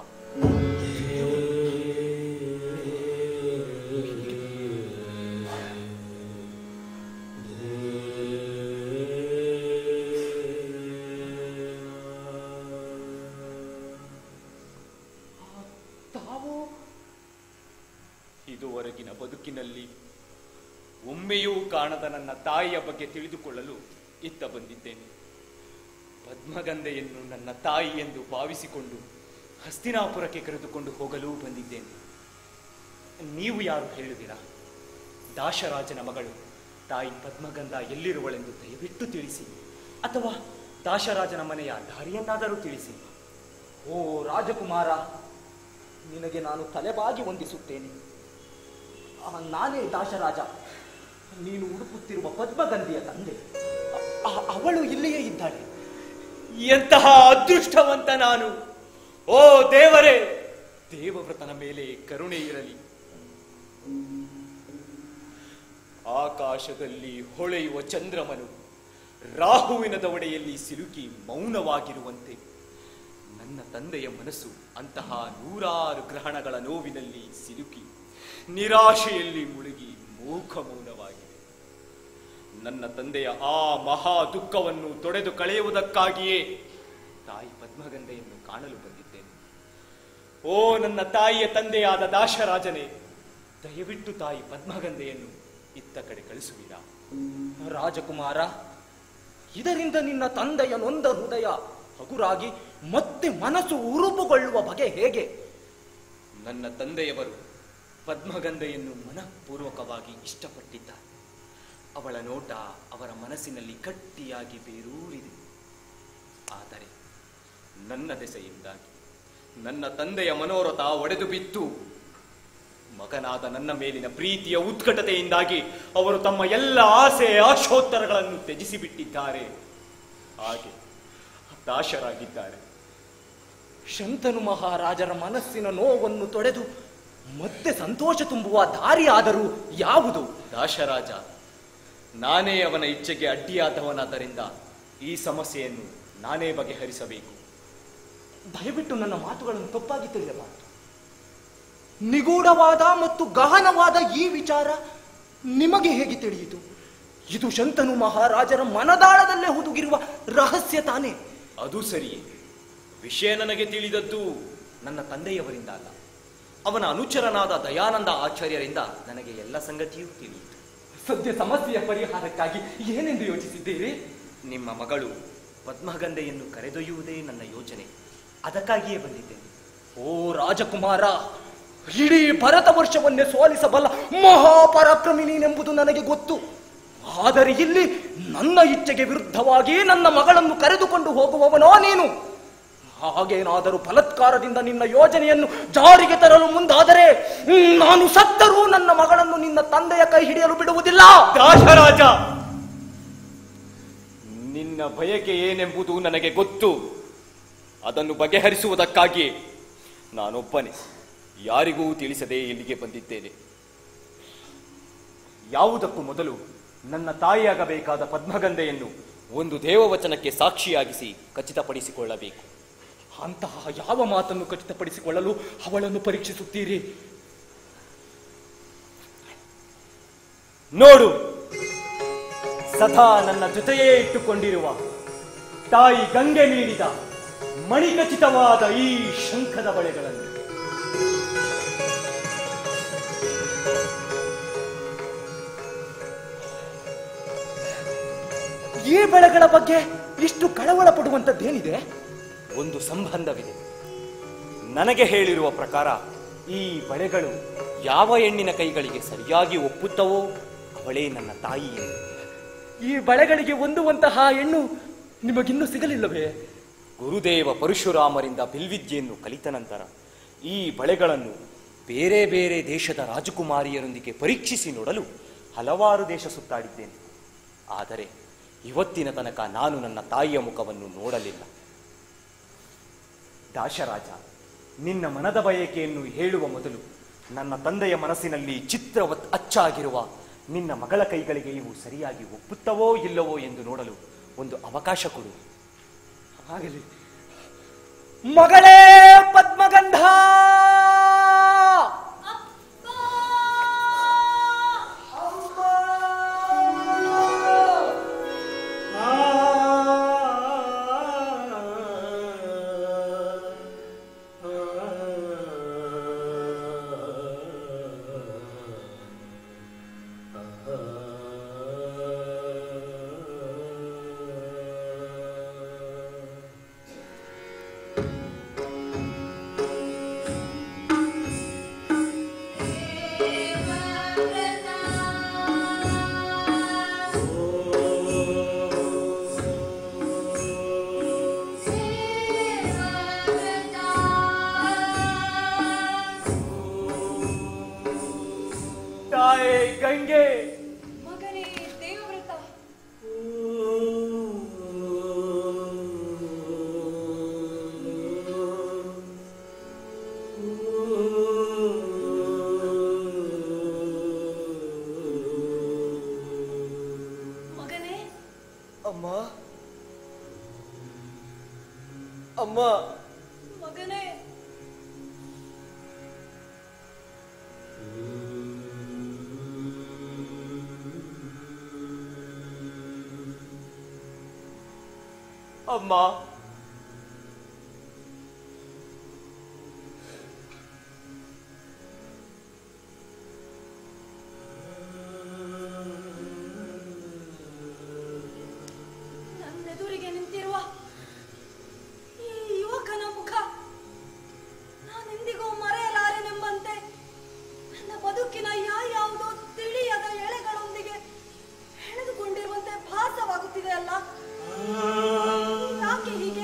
ತಾವು ಇದುವರೆಗಿನ ಬದುಕಿನಲ್ಲಿ ಒಮ್ಮೆಯೂ ಕಾಣದ ನನ್ನ ತಾಯಿಯ ಬಗ್ಗೆ ತಿಳಿದುಕೊಳ್ಳಲು ಇತ್ತ ಬಂದಿದ್ದೇನೆ ಪದ್ಮಗಂಧೆಯನ್ನು ನನ್ನ ತಾಯಿ ಎಂದು ಭಾವಿಸಿಕೊಂಡು ಹಸ್ತಿನಾಪುರಕ್ಕೆ ಕರೆದುಕೊಂಡು ಹೋಗಲು ಬಂದಿದ್ದೇನೆ ನೀವು ಯಾರು ಹೇಳುವಿರಾ ದಾಶರಾಜನ ಮಗಳು ತಾಯಿ ಪದ್ಮಗಂಧ ಎಲ್ಲಿರುವಳೆಂದು ದಯವಿಟ್ಟು ತಿಳಿಸಿ ಅಥವಾ ದಾಶರಾಜನ ಮನೆಯ ದಾರಿಯನ್ನಾದರೂ ತಿಳಿಸಿ ಓ ರಾಜಕುಮಾರ ನಿನಗೆ ನಾನು ತಲೆಬಾಗಿ ವಂದಿಸುತ್ತೇನೆ ಆ, ನಾನೇ ದಾಶರಾಜ ನೀನು ಉಡುಕುತ್ತಿರುವ ಪದ್ಮಗಂಧಿಯ ತಂದೆ ಅ- ಅವಳು ಇಲ್ಲಿಯೇ ಇದ್ದಾಳೆ ಎಂತಹ ಅದೃಷ್ಟವಂತ ನಾನು ಓ ದೇವರೇ ದೇವವ್ರತನ ಮೇಲೆ ಕರುಣೆ ಇರಲಿ ಆಕಾಶದಲ್ಲಿ ಹೊಳೆಯುವ ಚಂದ್ರಮನು ರಾಹುವಿನ ದವಡೆಯಲ್ಲಿ ಸಿಲುಕಿ ಮೌನವಾಗಿರುವಂತೆ ನನ್ನ ತಂದೆಯ ಮನಸ್ಸು ಅಂತಹ ನೂರಾರು ಗ್ರಹಣಗಳ ನೋವಿನಲ್ಲಿ ಸಿಲುಕಿ ನಿರಾಶೆಯಲ್ಲಿ ಮುಳುಗಿ ಮೂಕ ಮೌನವಾಗಿದೆ ನನ್ನ ತಂದೆಯ ಆ ಮಹಾ ದುಃಖವನ್ನು ತೊಡೆದು ಕಳೆಯುವುದಕ್ಕಾಗಿಯೇ ತಾಯಿ ಪದ್ಮಗಂಧೆಯನ್ನು ಕಾಣಲು ಬಂದಿದ್ದೇನೆ ಓ ನನ್ನ ತಾಯಿಯ ತಂದೆಯಾದ ದಾಶರಾಜನೇ ದಯವಿಟ್ಟು ತಾಯಿ ಪದ್ಮಗಂಧೆಯನ್ನು ಇತ್ತ ಕಡೆ ಕಳಿಸುವಿರಾ ರಾಜಕುಮಾರ ಇದರಿಂದ ನಿನ್ನ ತಂದೆಯ ನೊಂದ ಹೃದಯ ಹಗುರಾಗಿ ಮತ್ತೆ ಮನಸ್ಸು ಉರುಪುಗೊಳ್ಳುವ ಬಗೆ ಹೇಗೆ ನನ್ನ ತಂದೆಯವರು ಪದ್ಮಗಂಧೆಯನ್ನು ಮನಃಪೂರ್ವಕವಾಗಿ ಇಷ್ಟಪಟ್ಟಿದ್ದಾರೆ ಅವಳ ನೋಟ ಅವರ ಮನಸ್ಸಿನಲ್ಲಿ ಗಟ್ಟಿಯಾಗಿ ಬೇರೂರಿದೆ ಆದರೆ ನನ್ನ ದೆಸೆಯಿಂದಾಗಿ ನನ್ನ ತಂದೆಯ ಮನೋರಥ ಒಡೆದು ಬಿತ್ತು ಮಗನಾದ ನನ್ನ ಮೇಲಿನ ಪ್ರೀತಿಯ ಉತ್ಕಟತೆಯಿಂದಾಗಿ ಅವರು ತಮ್ಮ ಎಲ್ಲ ಆಸೆ ಆಶೋತ್ತರಗಳನ್ನು ತ್ಯಜಿಸಿ ಬಿಟ್ಟಿದ್ದಾರೆ ಹಾಗೆ ಹತಾಶರಾಗಿದ್ದಾರೆ ಶಂತನು ಮಹಾರಾಜರ ಮನಸ್ಸಿನ ನೋವನ್ನು ತೊಡೆದು ಮತ್ತೆ ಸಂತೋಷ ತುಂಬುವ ದಾರಿ ಆದರೂ ಯಾವುದು ದಾಶರಾಜ ನಾನೇ ಅವನ ಇಚ್ಛೆಗೆ ಅಡ್ಡಿಯಾದವನಾದ್ದರಿಂದ ಈ ಸಮಸ್ಯೆಯನ್ನು ನಾನೇ ಬಗೆಹರಿಸಬೇಕು ದಯವಿಟ್ಟು ನನ್ನ ಮಾತುಗಳನ್ನು ತಪ್ಪಾಗಿ ತಿಳಿಯಬಾರದು ನಿಗೂಢವಾದ ಮತ್ತು ಗಹನವಾದ ಈ ವಿಚಾರ ನಿಮಗೆ ಹೇಗೆ ತಿಳಿಯಿತು ಇದು ಶಂತನು ಮಹಾರಾಜರ ಮನದಾಳದಲ್ಲೇ ಹುದುಗಿರುವ ರಹಸ್ಯ ತಾನೇ ಅದು ಸರಿಯೇ ವಿಷಯ ನನಗೆ ತಿಳಿದದ್ದು ನನ್ನ ತಂದೆಯವರಿಂದ ಅಲ್ಲ ಅವನ ಅನುಚರನಾದ ದಯಾನಂದ ಆಚಾರ್ಯರಿಂದ ನನಗೆ ಎಲ್ಲ ಸಂಗತಿಯೂ ತಿಳಿಯಿತು ಸದ್ಯ ಸಮಸ್ಯೆಯ ಪರಿಹಾರಕ್ಕಾಗಿ ಏನೆಂದು ಯೋಚಿಸಿದ್ದೀರಿ ನಿಮ್ಮ ಮಗಳು ಪದ್ಮಗಂಧೆಯನ್ನು ಕರೆದೊಯ್ಯುವುದೇ ನನ್ನ ಯೋಚನೆ ಅದಕ್ಕಾಗಿಯೇ ಬಂದಿದ್ದೇನೆ ಓ ರಾಜಕುಮಾರ ಇಡೀ ಭರತ ವರ್ಷವನ್ನೇ ಸೋಲಿಸಬಲ್ಲ ಮಹಾಪರಾಕ್ರಮಿ ನೀನೆಂಬುದು ನನಗೆ ಗೊತ್ತು ಆದರೆ ಇಲ್ಲಿ ನನ್ನ ಇಚ್ಛೆಗೆ ವಿರುದ್ಧವಾಗಿ ನನ್ನ ಮಗಳನ್ನು ಕರೆದುಕೊಂಡು ಹೋಗುವವನೋ ನೀನು ಹಾಗೇನಾದರೂ ಬಲತ್ಕಾರದಿಂದ ನಿನ್ನ ಯೋಜನೆಯನ್ನು ಜಾರಿಗೆ ತರಲು ಮುಂದಾದರೆ ಹ್ಮ್, ನಾನು ಸತ್ತರೂ ನನ್ನ ಮಗಳನ್ನು ನಿನ್ನ ತಂದೆಯ ಕೈ ಹಿಡಿಯಲು ಬಿಡುವುದಿಲ್ಲ ದಾಸರಾಜ ನಿನ್ನ ಬಯಕೆ ಏನೆಂಬುದು ನನಗೆ ಗೊತ್ತು ಅದನ್ನು ಬಗೆಹರಿಸುವುದಕ್ಕಾಗಿ ನಾನೊಬ್ಬನೇ ಯಾರಿಗೂ ತಿಳಿಸದೆ ಇಲ್ಲಿಗೆ ಬಂದಿದ್ದೇನೆ ಯಾವುದಕ್ಕೂ ಮೊದಲು ನನ್ನ ತಾಯಿಯಾಗಬೇಕಾದ ಪದ್ಮಗಂಧೆಯನ್ನು ಒಂದು ದೇವವಚನಕ್ಕೆ ಸಾಕ್ಷಿಯಾಗಿಸಿ ಖಚಿತಪಡಿಸಿಕೊಳ್ಳಬೇಕು ಅಂತಹ ಯಾವ ಮಾತನ್ನು ಖಚಿತಪಡಿಸಿಕೊಳ್ಳಲು ಅವಳನ್ನು ಪರೀಕ್ಷಿಸುತ್ತೀರಿ ನೋಡು ಸದಾ ನನ್ನ ಜೊತೆಯೇ ಇಟ್ಟುಕೊಂಡಿರುವ ತಾಯಿ ಗಂಗೆ ನೀಡಿದ ಮಣಿಖಚಿತವಾದ ಈ ಶಂಖದ ಬಳೆಗಳನ್ನು ಈ ಬೆಳೆಗಳ ಬಗ್ಗೆ ಇಷ್ಟು ಕಳವಳ ಪಡುವಂತದ್ದೇನಿದೆ ಒಂದು ಸಂಬಂಧವಿದೆ ನನಗೆ ಹೇಳಿರುವ ಪ್ರಕಾರ ಈ ಬಳೆಗಳು ಯಾವ ಹೆಣ್ಣಿನ ಕೈಗಳಿಗೆ ಸರಿಯಾಗಿ ಒಪ್ಪುತ್ತವೋ ಅವಳೇ ನನ್ನ ತಾಯಿ ಎಂದು. ಈ ಬಳೆಗಳಿಗೆ ಹೊಂದುವಂತಹ ಹೆಣ್ಣು ನಿಮಗಿನ್ನೂ ಸಿಗಲಿಲ್ಲವೇ ಗುರುದೇವ ಪರಶುರಾಮರಿಂದ ಬಿಲ್ವಿದ್ಯೆಯನ್ನು ಕಲಿತ ನಂತರ ಈ ಬಳೆಗಳನ್ನು ಬೇರೆ ಬೇರೆ ದೇಶದ ರಾಜಕುಮಾರಿಯರೊಂದಿಗೆ ಪರೀಕ್ಷಿಸಿ ನೋಡಲು ಹಲವಾರು ದೇಶ ಸುತ್ತಾಡಿದ್ದೇನೆ ಆದರೆ ಇವತ್ತಿನ ತನಕ ನಾನು ನನ್ನ ತಾಯಿಯ ಮುಖವನ್ನು ನೋಡಲಿಲ್ಲ ದಾಶರಾಜ ನಿನ್ನ ಮನದ ಬಯಕೆಯನ್ನು ಹೇಳುವ ಮೊದಲು ನನ್ನ ತಂದೆಯ ಮನಸ್ಸಿನಲ್ಲಿ ಚಿತ್ರವತ್ ಅಚ್ಚಾಗಿರುವ ನಿನ್ನ ಮಗಳ ಕೈಗಳಿಗೆ ಇವು ಸರಿಯಾಗಿ ಒಪ್ಪುತ್ತವೋ ಇಲ್ಲವೋ ಎಂದು ನೋಡಲು ಒಂದು ಅವಕಾಶ ಕೊಡು ಆಗಲಿ ಮಗಳೇ ಪದ್ಮಗಂಧ ತಾಯಿ ಗಂಗೆ ಮಗನೇ ದೇವವ್ರತ ಮಗನೇ ಅಮ್ಮ ಅಮ್ಮ ಮಗನೇ ಅಮ್ಮ ನನ್ನೆದುರಿಗೆ ನಿಂತಿರುವ ಈ ಯುವಕನ ಮುಖ ನಾನೆಂದಿಗೂ ಮರೆಯಲಾರೆನೆಂಬಂತೆ ನನ್ನ ಬದುಕಿನ ಯಾವ್ಯಾವುದೋ ತಿಳಿಯದ ಎಳೆಗಳೊಂದಿಗೆ ಹೆಣೆದುಕೊಂಡಿರುವಂತೆ ಭಾಸವಾಗುತ್ತಿದೆ ಅಲ್ಲ ಯಾಕೆ ಹೀಗೆ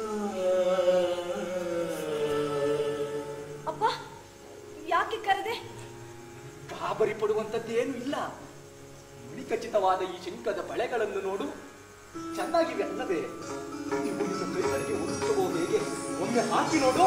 ಅಪ್ಪ ಯಾಕೆ ಕರೆದೆ ಗಾಬರಿ ಪಡುವಂತದ್ದೇನು ಇಲ್ಲ ಖಚಿತವಾದ ಈ ಶಂಕದ ಬಳೆಗಳನ್ನು ನೋಡು ಚೆನ್ನಾಗಿವೆ ಅಲ್ಲವೇ ಇವು ನಿನ್ನ ಕೈಗಳಿಗೆ ಒತ್ತುತ್ತವೋ ಹೇಗೆ ಒಮ್ಮೆ ಹಾಕಿ ನೋಡು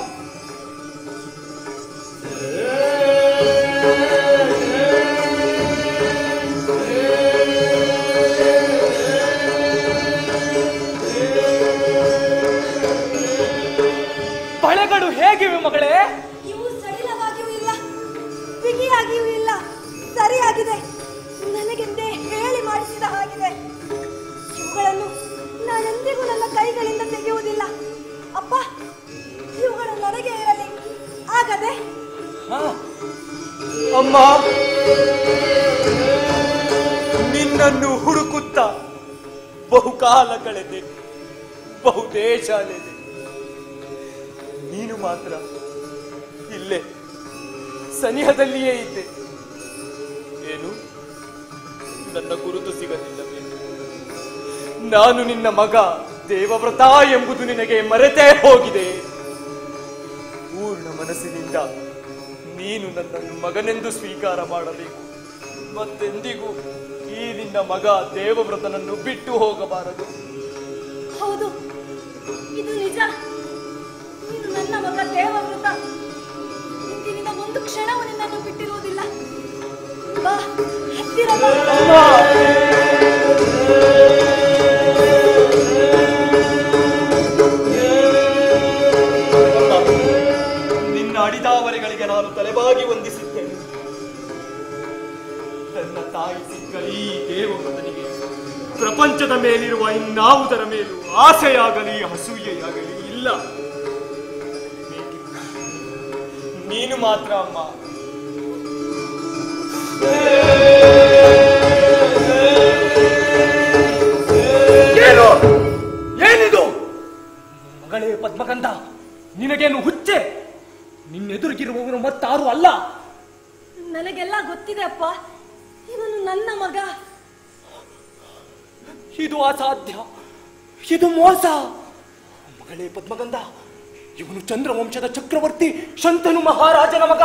ಬಳೆಗಳು ಹೇಗಿವೆ ಮಗಳೇ ಇವು ಸಡಿಲವಾಗಿಯೂ ಇಲ್ಲ ಬಿಗಿಯಾಗಿಯೂ ಇಲ್ಲ ಸರಿಯಾಗಿದೆ ನನಗೆಂದೇ ಹೇಳಿ ಮಾಡಿಸಿದ ಹಾಗಿದೆ ಇವುಗಳನ್ನು ನಾನೆಂದಿಗೂ ನನ್ನ ಕೈಗಳಿಂದ ತೆಗೆಯುವುದಿಲ್ಲ ಅಪ್ಪ ಇವುಗಳು ನನಗೆ ಇರಲಿ ಆಗದೆ ಅಮ್ಮ ನಿನ್ನನ್ನು ಹುಡುಕುತ್ತ ಬಹುಕಾಲ ಕಳೆದೆ ಬಹುದೇಶ ಅಲೆದೆ ನೀನು ಮಾತ್ರ ಇಲ್ಲೇ ಸನಿಹದಲ್ಲಿಯೇ ಇದ್ದೆ ಏನು ನನ್ನ ಗುರುತು ಸಿಗಲಿಲ್ಲವೇ ನಾನು ನಿನ್ನ ಮಗ ದೇವವ್ರತ ಎಂಬುದು ನಿನಗೆ ಮರೆತೇ ಹೋಗಿದೆ ಪೂರ್ಣ ಮನಸ್ಸಿನಿಂದ ನೀನು ನನ್ನನ್ನು ಮಗನೆಂದು ಸ್ವೀಕಾರ ಮಾಡಬೇಕು ಮತ್ತೆಂದಿಗೂ ಈ ನಿನ್ನ ಮಗ ದೇವವ್ರತನನ್ನು ಬಿಟ್ಟು ಹೋಗಬಾರದು ಹೌದು ಇದು ನಿಜ ನೀನು ನನ್ನ ಮಗ ದೇವವೃತ ಇಂದಿನಿಂದ ಒಂದು ಕ್ಷಣವೂ ನಿನ್ನನ್ನು ಬಿಟ್ಟಿರುವುದಿಲ್ಲ ಬಾ ಹತ್ತಿರ ಬಾ. ನಿನ್ನ ಅಡಿದಾವರೆಗಳಿಗೆ ನಾನು ತಲೆಬಾಗಿ ವಂದಿಸುತ್ತೇನೆ ತನ್ನ ತಾಯಿ ಸಿಕ್ಕ ಈ ದೇವವ್ರತನಿಗೆ ಪ್ರಪಂಚದ ಮೇಲಿರುವ ಇನ್ನಾವುದರ ಮೇಲೂ ಆಸೆಯಾಗಲಿ ಅಸೂಯೆಯಾಗಲಿ ಇಲ್ಲ ನೀನು ಮಾತ್ರ ಅಮ್ಮ ಏನು ಏನಿದು ಮಗಳೇ ಪದ್ಮಗಂಧ ನಿನಗೇನು ಹುಚ್ಚೆ ನಿನ್ನೆದುರಿಗಿರುವವನು ಮತ್ತಾರು ಅಲ್ಲ ನನಗೆಲ್ಲ ಗೊತ್ತಿದೆ ಅಪ್ಪ ಇವನು ನನ್ನ ಮಗ ಇದು ಅಸಾಧ್ಯ ಇದು ಮೋಸ ಮಗಳೇ ಪದ್ಮಗಂಧ ಇವನು ಚಂದ್ರವಂಶದ ಚಕ್ರವರ್ತಿ ಶಂತನು ಮಹಾರಾಜನ ಮಗ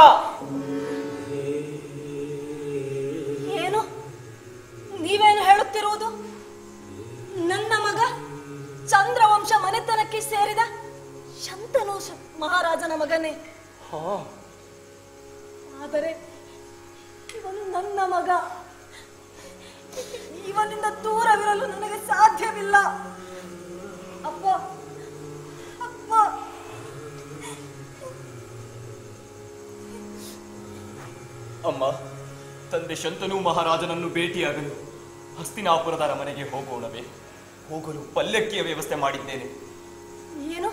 ಏನು ನೀವೇನು ಹೇಳುತ್ತಿರುವುದು ನನ್ನ ಮಗ ಚಂದ್ರವಂಶ ಮನೆತನಕ್ಕೆ ಸೇರಿದ ಶಂತನು ಶ- ಮಹಾರಾಜನ ಮಗನೇ ಹಾ ಆದರೆ ಇವನು ನನ್ನ ಮಗ ಇವನಿಂದ ದೂರವಿರಲು ನನಗೆ ಸಾಧ್ಯವಿಲ್ಲ ಅಪ್ಪ ಅಪ್ಪ ಅಮ್ಮ ತಂದೆ ಶಂತನು ಮಹಾರಾಜನನ್ನು ಭೇಟಿಯಾಗಲು ಹಸ್ತಿನಾಪುರದ ಅರಮನೆಗೆ ಹೋಗೋಣವೇ ಹೋಗಲು ಪಲ್ಲಕ್ಕಿಯ ವ್ಯವಸ್ಥೆ ಮಾಡಿದ್ದೇನೆ ಏನು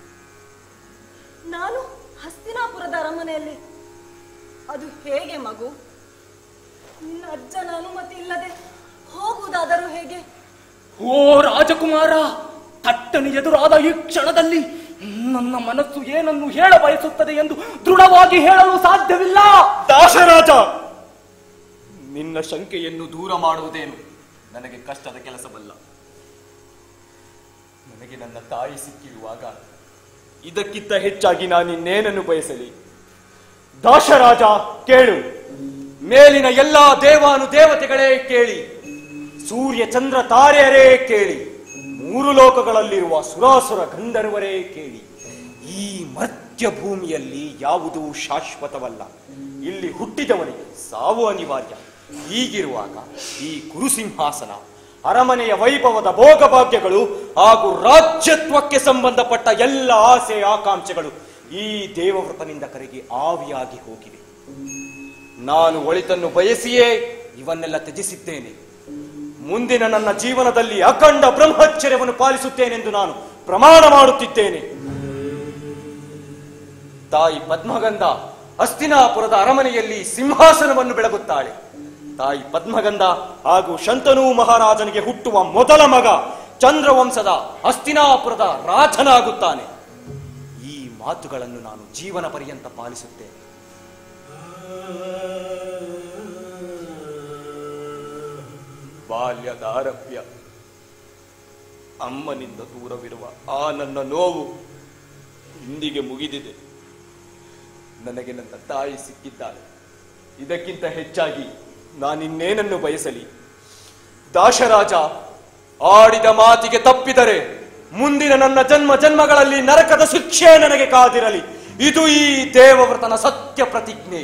ನಾನು ಹಸ್ತಿನಾಪುರದ ಅರಮನೆಯಲ್ಲಿ ಅದು ಹೇಗೆ ಮಗು ನಿನ್ನ ಅಜ್ಜನ ಅನುಮತಿ ಇಲ್ಲದೆ ಹೋಗುವುದಾದರೂ ಹೇಗೆ ಓ ರಾಜಕುಮಾರ ತಟ್ಟನೆ ಎದುರಾದ ಈ ಕ್ಷಣದಲ್ಲಿ ನನ್ನ ಮನಸ್ಸು ಏನನ್ನು ಹೇಳ ಬಯಸುತ್ತದೆ ಎಂದು ದೃಢವಾಗಿ ಹೇಳಲು ಸಾಧ್ಯವಿಲ್ಲ ದಾಸರಾಜ ನಿನ್ನ ಶಂಕೆಯನ್ನು ದೂರ ಮಾಡುವುದೇನು ನನಗೆ ಕಷ್ಟದ ಕೆಲಸವಲ್ಲ ನನಗೆ ನನ್ನ ತಾಯಿ ಸಿಕ್ಕಿರುವಾಗ ಇದಕ್ಕಿಂತ ಹೆಚ್ಚಾಗಿ ನಾನಿನ್ನೇನನ್ನು ಬಯಸಲಿ ದಾಶರಾಜ ಕೇಳು ಮೇಲಿನ ಎಲ್ಲಾ ದೇವಾನು ದೇವತೆಗಳೇ ಕೇಳಿ ಸೂರ್ಯ ಚಂದ್ರ ತಾರೆಯರೇ ಕೇಳಿ ಮೂರು ಲೋಕಗಳಲ್ಲಿರುವ ಸುರಾಸುರ ಗಂಧರ್ವರೇ ಕೇಳಿ ಈ ಮರ್ತ್ಯ ಭೂಮಿಯಲ್ಲಿ ಯಾವುದೂ ಶಾಶ್ವತವಲ್ಲ ಇಲ್ಲಿ ಹುಟ್ಟಿದವನಿಗೆ ಸಾವು ಅನಿವಾರ್ಯ ಹೀಗಿರುವಾಗ ಈ ಕುರುಸಿಂಹಾಸನ ಅರಮನೆಯ ವೈಭವದ ಭೋಗಭಾಗ್ಯಗಳು ಹಾಗೂ ರಾಜ್ಯತ್ವಕ್ಕೆ ಸಂಬಂಧಪಟ್ಟ ಎಲ್ಲ ಆಸೆ ಆಕಾಂಕ್ಷೆಗಳು ಈ ದೇವವ್ರತನಿಂದ ಕರೆಗೆ ಆವಿಯಾಗಿ ಹೋಗಿವೆ ನಾನು ಒಳಿತನ್ನು ಬಯಸಿಯೇ ಇವನ್ನೆಲ್ಲ ತ್ಯಜಿಸಿದ್ದೇನೆ ಮುಂದಿನ ನನ್ನ ಜೀವನದಲ್ಲಿ ಅಖಂಡ ಬ್ರಹ್ಮಚರ್ಯವನ್ನು ಪಾಲಿಸುತ್ತೇನೆಂದು ನಾನು ಪ್ರಮಾಣ ಮಾಡುತ್ತಿದ್ದೇನೆ ತಾಯಿ ಪದ್ಮಗಂಧ ಹಸ್ತಿನಾಪುರದ ಅರಮನೆಯಲ್ಲಿ ಸಿಂಹಾಸನವನ್ನು ಬೆಳಗುತ್ತಾಳೆ ತಾಯಿ ಪದ್ಮಗಂಧ ಹಾಗೂ ಶಂತನು ಮಹಾರಾಜನಿಗೆ ಹುಟ್ಟುವ ಮೊದಲ ಮಗ ಚಂದ್ರವಂಶದ ಹಸ್ತಿನಾಪುರದ ರಾಜನಾಗುತ್ತಾನೆ ಈ ಮಾತುಗಳನ್ನು ನಾನು ಜೀವನ ಪರ್ಯಂತ ಪಾಲಿಸುತ್ತೇನೆ ಬಾಲ್ಯದ ಆರಭ್ಯ ಅಮ್ಮನಿಂದ ದೂರವಿರುವ ಆ ನನ್ನ ನೋವು ಇಂದಿಗೆ ಮುಗಿದಿದೆ ನನಗೆ ನನ್ನ ತಾಯಿ ಸಿಕ್ಕಿದ್ದಾಳೆ ಇದಕ್ಕಿಂತ ಹೆಚ್ಚಾಗಿ ನಾನಿನ್ನೇನನ್ನು ಬಯಸಲಿ ದಾಶರಾಜ ಆಡಿದ ಮಾತಿಗೆ ತಪ್ಪಿದರೆ ಮುಂದಿನ ನನ್ನ ಜನ್ಮ ಜನ್ಮಗಳಲ್ಲಿ ನರಕದ ಶಿಕ್ಷೆ ನನಗೆ ಕಾದಿರಲಿ ಇದು ಈ ದೇವವ್ರತನ ಸತ್ಯ ಪ್ರತಿಜ್ಞೆ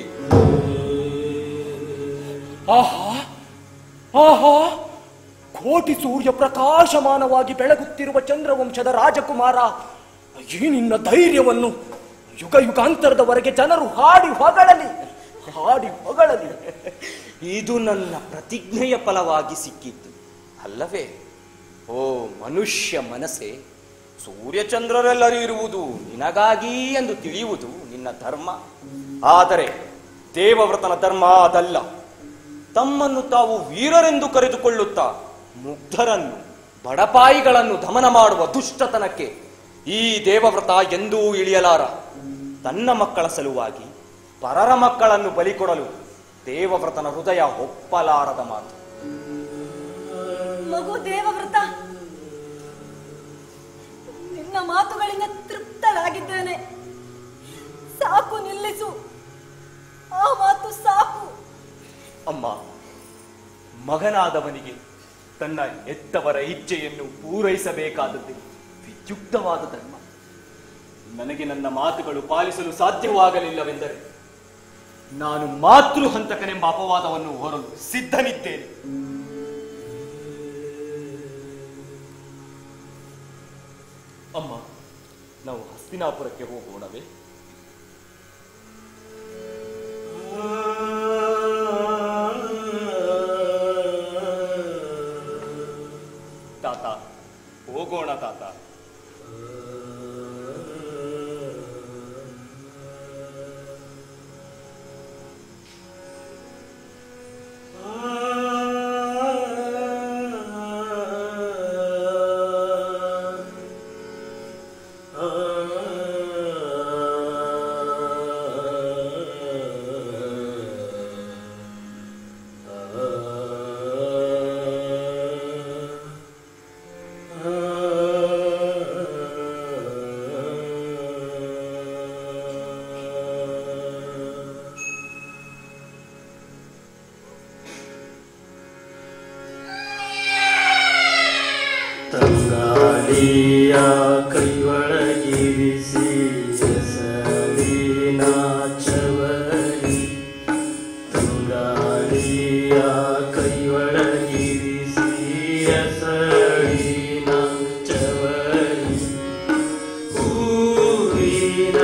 ಆಹಾ ಆಹಾ ಕೋಟಿ ಸೂರ್ಯ ಪ್ರಕಾಶಮಾನವಾಗಿ ಬೆಳಗುತ್ತಿರುವ ಚಂದ್ರವಂಶದ ರಾಜಕುಮಾರ ಈ ನಿನ್ನ ಧೈರ್ಯವನ್ನು ಯುಗ ಯುಗಾಂತರದವರೆಗೆ ಜನರು ಹಾಡಿ ಹೊಗಳಲಿ ಹಾಡಿ ಹೊಗಳಲಿ ಇದು ನನ್ನ ಪ್ರತಿಜ್ಞೆಯ ಫಲವಾಗಿ ಸಿಕ್ಕಿದ್ದು ಅಲ್ಲವೇ ಓ ಮನುಷ್ಯ ಮನಸ್ಸೆ ಸೂರ್ಯಚಂದ್ರರೆಲ್ಲರೂ ಇರುವುದು ನಿನಗಾಗಿ ಎಂದು ತಿಳಿಯುವುದು ನಿನ್ನ ಧರ್ಮ ಆದರೆ ದೇವವ್ರತನ ಧರ್ಮ ಅದಲ್ಲ ತಮ್ಮನ್ನು ತಾವು ವೀರರೆಂದು ಕರೆದುಕೊಳ್ಳುತ್ತಾ ಮುಗ್ಧರನ್ನು ಬಡಪಾಯಿಗಳನ್ನು ದಮನ ಮಾಡುವ ದುಷ್ಟತನಕ್ಕೆ ಈ ದೇವವ್ರತ ಎಂದೂ ಇಳಿಯಲಾರ ತನ್ನ ಮಕ್ಕಳ ಸಲುವಾಗಿ ಪರರ ಮಕ್ಕಳನ್ನು ಬಲಿಕೊಡಲು ದೇವವ್ರತನ ಹೃದಯ ಒಪ್ಪಲಾರದ ಮಾತು ಮಗು ದೇವವ್ರತ ನಿನ್ನ ಮಾತುಗಳಿಂದ ತೃಪ್ತಳಾಗಿದ್ದೇನೆ ಸಾಕು ನಿಲ್ಲಿಸು ಆ ಮಾತು ಸಾಕು ಅಮ್ಮ ಮಗನಾದವನಿಗೆ ತನ್ನ ಹೆತ್ತವರ ಇಚ್ಛೆಯನ್ನು ಪೂರೈಸಬೇಕಾದದ್ದೇ ವಿದ್ಯುಕ್ತವಾದ ಧರ್ಮ ನನಗೆ ನನ್ನ ಮಾತುಗಳು ಪಾಲಿಸಲು ಸಾಧ್ಯವಾಗಲಿಲ್ಲವೆಂದರೆ ನಾನು ಮಾತೃ ಹಂತಕನೆಂಬ ಅಪವಾದವನ್ನು ಹೊರಲು ಸಿದ್ಧನಿದ್ದೇನೆ ಅಮ್ಮ ನಾವು ಹಸ್ತಿನಾಪುರಕ್ಕೆ ಹೋಗೋಣವೇ ತಾತ ಹೋಗೋಣ ತಾತ ತಂಗಾಳಿಯ ಕೈಯೊಳಗಿರಿಸಿ ಎಸಳಿನ ಚವರಿ ತಂಗಾಳಿಯ ಕೈಯೊಳಗಿರಿಸಿ ಎಸಳಿನ ಚವರಿ ಹೂವಿನ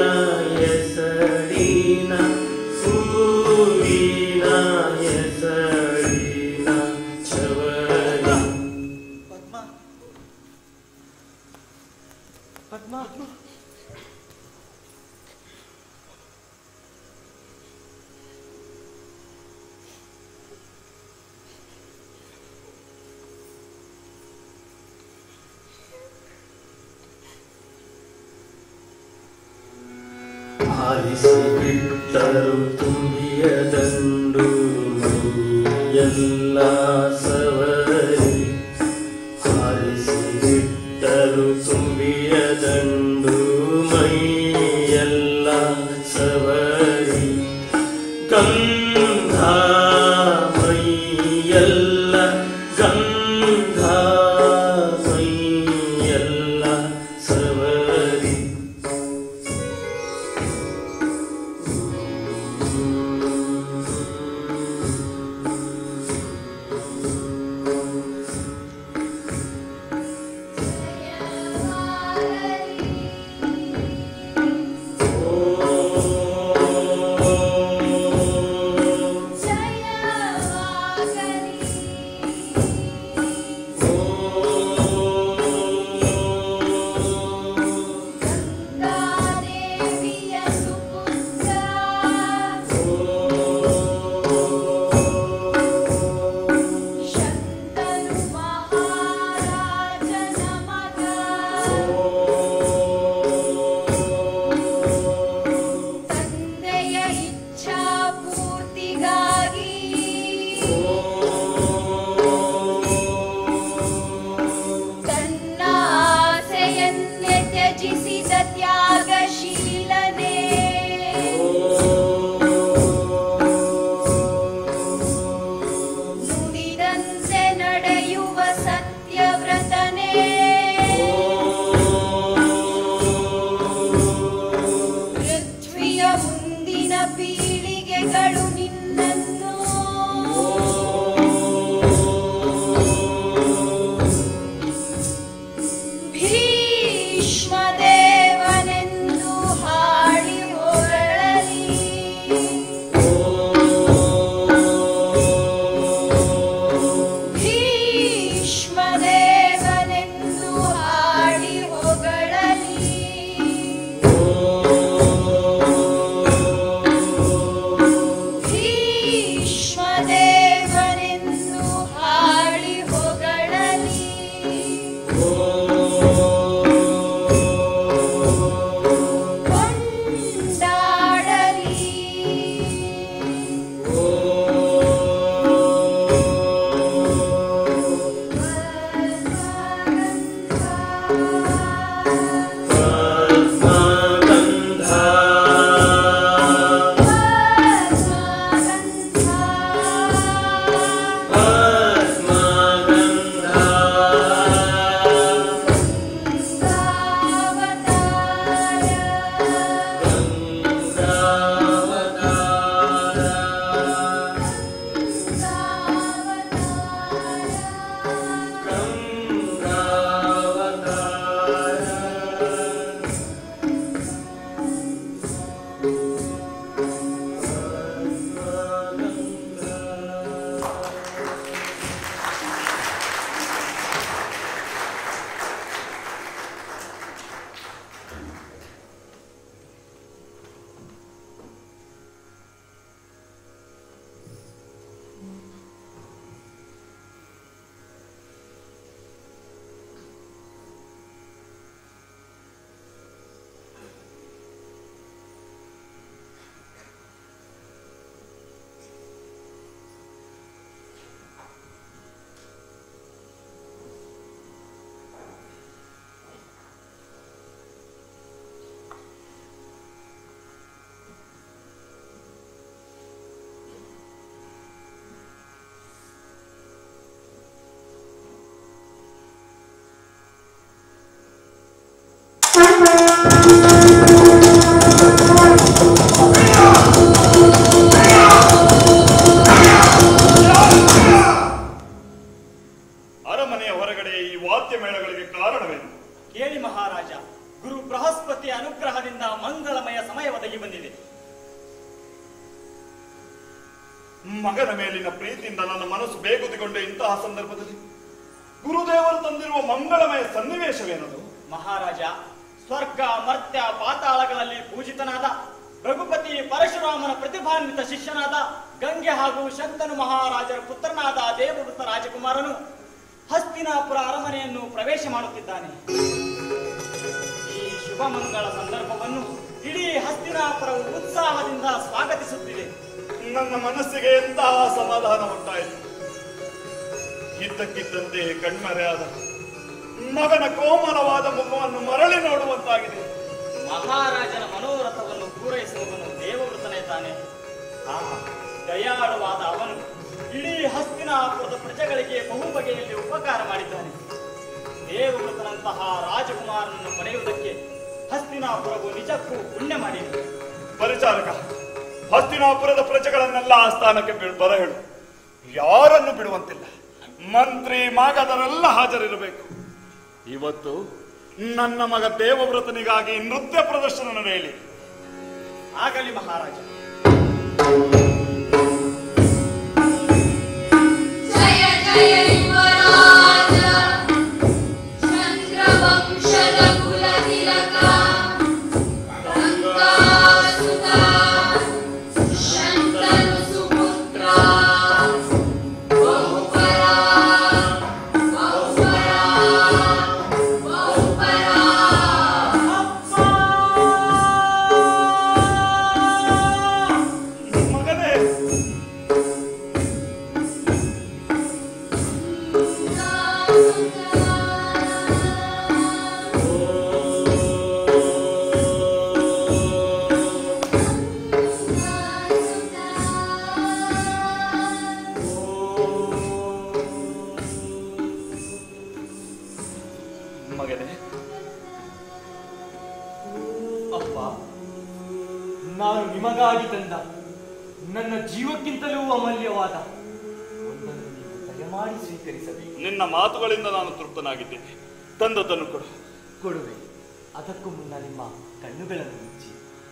ಎಸಳಿನ ಹೂವಿನ ಎಸಳಿನ ಚವರಿ ಪದ್ಮ ಪದ್ಮ ಆಲಿಸಿ ಬಿಟ್ಟರು ತುಂಬಿಯ ದಂಡು ಮೈಯೆಲ್ಲ ಸವರಿ ಆಲಿಸಿ ಬಿಟ್ಟರು ತುಂಬಿಯ ದಂಡು ಮೈಯೆಲ್ಲ ಸವರಿ ಗಂಧ ಮೈಯೆಲ್ಲ ಗಂಧ ಮೈಯೆಲ್ಲ ಸವರಿ ತಂದೆಯ ಇಚ್ಛಾ ಪೂರ್ತಿಗಾಗಿ ತನ್ನ ಆಸೆಯನ್ನೇ ತ್ಯಜಿಸಿದ ತ್ಯಾಗಶೀಲನೆ ನುಡಿದಂತೆ ನಡೆಯುವ ಸತ್ಯವ್ರತನೇ ಪೃಥ್ವಿಯ ಮುಂದಿನ ಪೀಳಿಗೆಗಳು ನಿನ್ನನ್ನು ಭೀಷ್ಮದೇವನೆಂದು ಹಾಡಿ ಹೊರಳಲಿ ಭೀಷ್ಮದೇವನೆಂದು ಹಾಡಿ ಹೊಗಳಲಿ ಭೀ ಮಗನ ಮೇಲಿನ ಪ್ರೀತಿಯಿಂದ ನನ್ನ ಮನಸ್ಸು ಬೇಗುದಿಗೊಂಡ ಇಂತಹ ಸಂದರ್ಭದಲ್ಲಿ ಗುರುದೇವರು ತಂದಿರುವ ಮಂಗಳಮಯ ಸನ್ನಿವೇಶವೇನದು ಮಹಾರಾಜ ಸ್ವರ್ಗ ಮರ್ತ್ಯ ಪಾತಾಳಗಳಲ್ಲಿ ಪೂಜಿತನಾದ ರಘುಪತಿ ಪರಶುರಾಮನ ಪ್ರತಿಭಾನ್ವಿತ ಶಿಷ್ಯನಾದ ಗಂಗೆ ಹಾಗೂ ಶಂತನು ಮಹಾರಾಜರ ಪುತ್ರನಾದ ದೇವವೃತ ರಾಜಕುಮಾರನು ಹಸ್ತಿನಾಪುರ ಅರಮನೆಯನ್ನು ಪ್ರವೇಶ ಮಾಡುತ್ತಿದ್ದಾನೆ ಈ ಶುಭ ಮಂಗಳ ಸಂದರ್ಭವನ್ನು ಇಡೀ ಹಸ್ತಿನಾಪುರವು ಉತ್ಸಾಹದಿಂದ ಸ್ವಾಗತಿಸುತ್ತಿದೆ ನನ್ನ ಮನಸ್ಸಿಗೆ ಎಂತಹ ಸಮಾಧಾನ ಉಂಟಾಯಿತು ಇದ್ದಕ್ಕಿದ್ದಂತೆ ಕಣ್ಮರೆಯಾದ ಮಗನ ಕೋಮಲವಾದ ಮುಖವನ್ನು ಮರಳಿ ನೋಡುವಂತಾಗಿದೆ ಮಹಾರಾಜನ ಮನೋರಥವನ್ನು ಪೂರೈಸುವವನು ದೇವವೃತನೇ ತಾನೆ ಆ ದಯಾಳುವಾದ ಅವನು ಇಡೀ ಹಸ್ತಿನಾಪುರದ ಪ್ರಜೆಗಳಿಗೆ ಬಹು ಬಗೆಯಲ್ಲಿ ಉಪಕಾರ ಮಾಡಿದ್ದಾನೆ ದೇವವೃತನಂತಹ ರಾಜಕುಮಾರನನ್ನು ಪಡೆಯುವುದಕ್ಕೆ ಹಸ್ತಿನಾಪುರವು ನಿಜಕ್ಕೂ ಪುಣ್ಯ ಮಾಡಿದೆ ಪರಿಚಾರಕ ಹಸ್ತಿನಾಪುರದ ಪ್ರಜೆಗಳನ್ನೆಲ್ಲ ಆ ಸ್ಥಾನಕ್ಕೆ ಬಿ- ಬರಹೇಳು ಯಾರನ್ನು ಬಿಡುವಂತಿಲ್ಲ ಮಂತ್ರಿ ಮಾಗದರೆಲ್ಲ ಹಾಜರಿರಬೇಕು ಇವತ್ತು ನನ್ನ ಮಗ ದೇವವ್ರತನಿಗಾಗಿ ನೃತ್ಯ ಪ್ರದರ್ಶನ ನಡೆಯಲಿ ಆಗಲಿ ಮಹಾರಾಜ ಜಯ ಜಯ ಯುವರಾಜ ಚಂದ್ರವಂಶದ ಕುಲತಿಲಕ ಗಂಗಾಸುತ ಶಂತನು ಸುಪುತ್ರ ಬಹುಪರ ಬಹುಪರ ಬಹುಪರ ಮಗನೇ ಮಗನೇ ಅಪ್ಪ ನಾನು ನಿಮಗಾಗಿ ತಂದ ನನ್ನ ಜೀವಕ್ಕಿಂತಲೂ ಅಮೂಲ್ಯವಾದ ಒಂದನ್ನು ನೀವು ದಯಮಾಡಿ ಸ್ವೀಕರಿಸಬೇಕು ನಿನ್ನ ಮಾತುಗಳಿಂದ ನಾನು ತೃಪ್ತನಾಗಿದ್ದೇನೆ ತಂದದ್ದನ್ನು ಕೊಡು ಕೊಡುವೆ ಅದಕ್ಕೂ ಮುನ್ನ ನಿಮ್ಮ ಕಣ್ಣುಗಳನ್ನು ಮುಚ್ಚಿ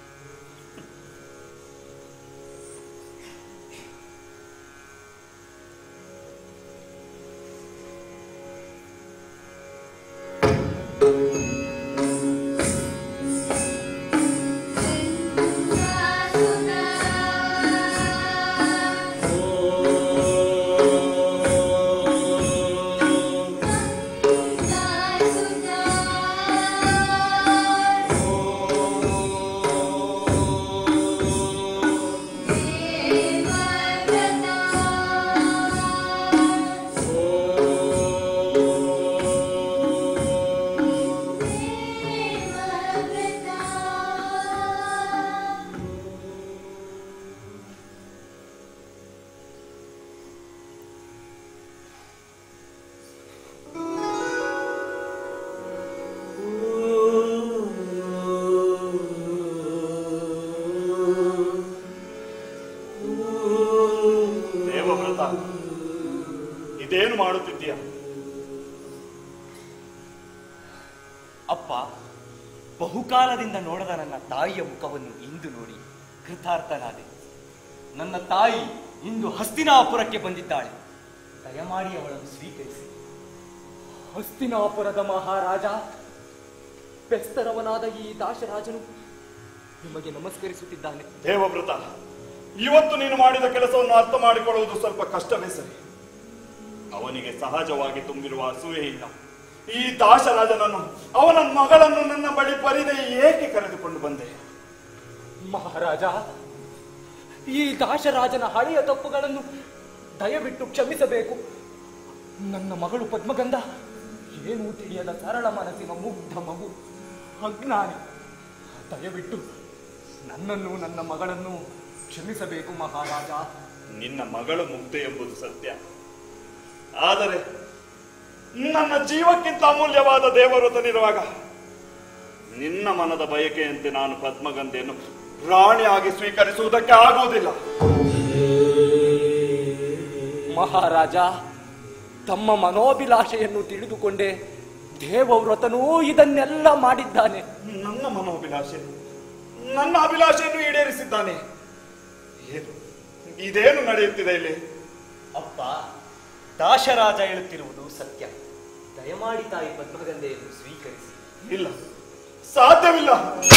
ದೇವವ್ರತ ಇದೇನು ಮಾಡುತ್ತಿದ್ದೀಯ ಅಪ್ಪ ಬಹುಕಾಲದಿಂದ ನೋಡದ ನನ್ನ ತಾಯಿಯ ಮುಖವನ್ನು ಇಂದು ನೋಡಿ ಕೃತಾರ್ಥನಾದೆ ನನ್ನ ತಾಯಿ ಇಂದು ಹಸ್ತಿನಾಪುರಕ್ಕೆ ಬಂದಿದ್ದಾಳೆ ದಯಮಾಡಿ ಅವಳನ್ನು ಸ್ವೀಕರಿಸಿ ಹಸ್ತಿನಾಪುರದ ಮಹಾರಾಜ ಬೆಸ್ತರವನಾದ ಈ ದಾಶರಾಜನು ನಿಮಗೆ ನಮಸ್ಕರಿಸುತ್ತಿದ್ದಾನೆ ದೇವವ್ರತ ಇವತ್ತು ನೀನು ಮಾಡಿದ ಕೆಲಸವನ್ನು ಅರ್ಥ ಮಾಡಿಕೊಳ್ಳುವುದು ಸ್ವಲ್ಪ ಕಷ್ಟವೇ ಸರಿ ಅವನಿಗೆ ಸಹಜವಾಗಿ ತುಂಬಿರುವ ಅಸೂಯೆ ಇಲ್ಲ ಈ ದಾಶರಾಜನನ್ನು ಅವನ ಮಗಳನ್ನು ನನ್ನ ಬಳಿ ಬರಿದೆ ಏಕೆ ಕರೆದುಕೊಂಡು ಬಂದೆ ಮಹಾರಾಜ ಈ ದಾಶರಾಜನ ಹಳೆಯ ತಪ್ಪುಗಳನ್ನು ದಯವಿಟ್ಟು ಕ್ಷಮಿಸಬೇಕು ನನ್ನ ಮಗಳು ಪದ್ಮಗಂಧ ಏನೂ ತಿಳಿಯದ ಸರಳ ಮನಸ್ಸಿನ ಮುಗ್ಧ ಮಗು ಅಜ್ಞಾನಿ ದಯವಿಟ್ಟು ನನ್ನನ್ನು ನನ್ನ ಮಗಳನ್ನು ಕ್ಷಮಿಸಬೇಕು ಮಹಾರಾಜ ನಿನ್ನ ಮಗಳು ಮುಗ್ಧೆ ಎಂಬುದು ಸತ್ಯ ಆದರೆ ನನ್ನ ಜೀವಕ್ಕಿಂತ ಅಮೂಲ್ಯವಾದ ದೇವವ್ರತನಿರುವಾಗ ನಿನ್ನ ಮನದ ಬಯಕೆಯಂತೆ ನಾನು ಪದ್ಮಗಂಧೆಯನ್ನು ರಾಣಿಯಾಗಿ ಸ್ವೀಕರಿಸುವುದಕ್ಕೆ ಆಗುವುದಿಲ್ಲ ಮಹಾರಾಜ ತಮ್ಮ ಮನೋಭಿಲಾಷೆಯನ್ನು ತಿಳಿದುಕೊಂಡೇ ದೇವವ್ರತನೂ ಇದನ್ನೆಲ್ಲ ಮಾಡಿದ್ದಾನೆ ನನ್ನ ಮನೋಭಿಲಾಷೆ ನನ್ನ ಅಭಿಲಾಷೆಯನ್ನು ಈಡೇರಿಸಿದ್ದಾನೆ ಏನು ಇದೇನು ನಡೆಯುತ್ತಿದೆ ಇಲ್ಲಿ ಅಪ್ಪ ದಾಶರಾಜ ಹೇಳುತ್ತಿರುವುದು ಸತ್ಯ ದಯಮಾಡಿ ತಾಯಿ ಪದ್ಮಗಂಧೆಯನ್ನು ಸ್ವೀಕರಿಸಿ ಇಲ್ಲ ಸಾಧ್ಯವಿಲ್ಲ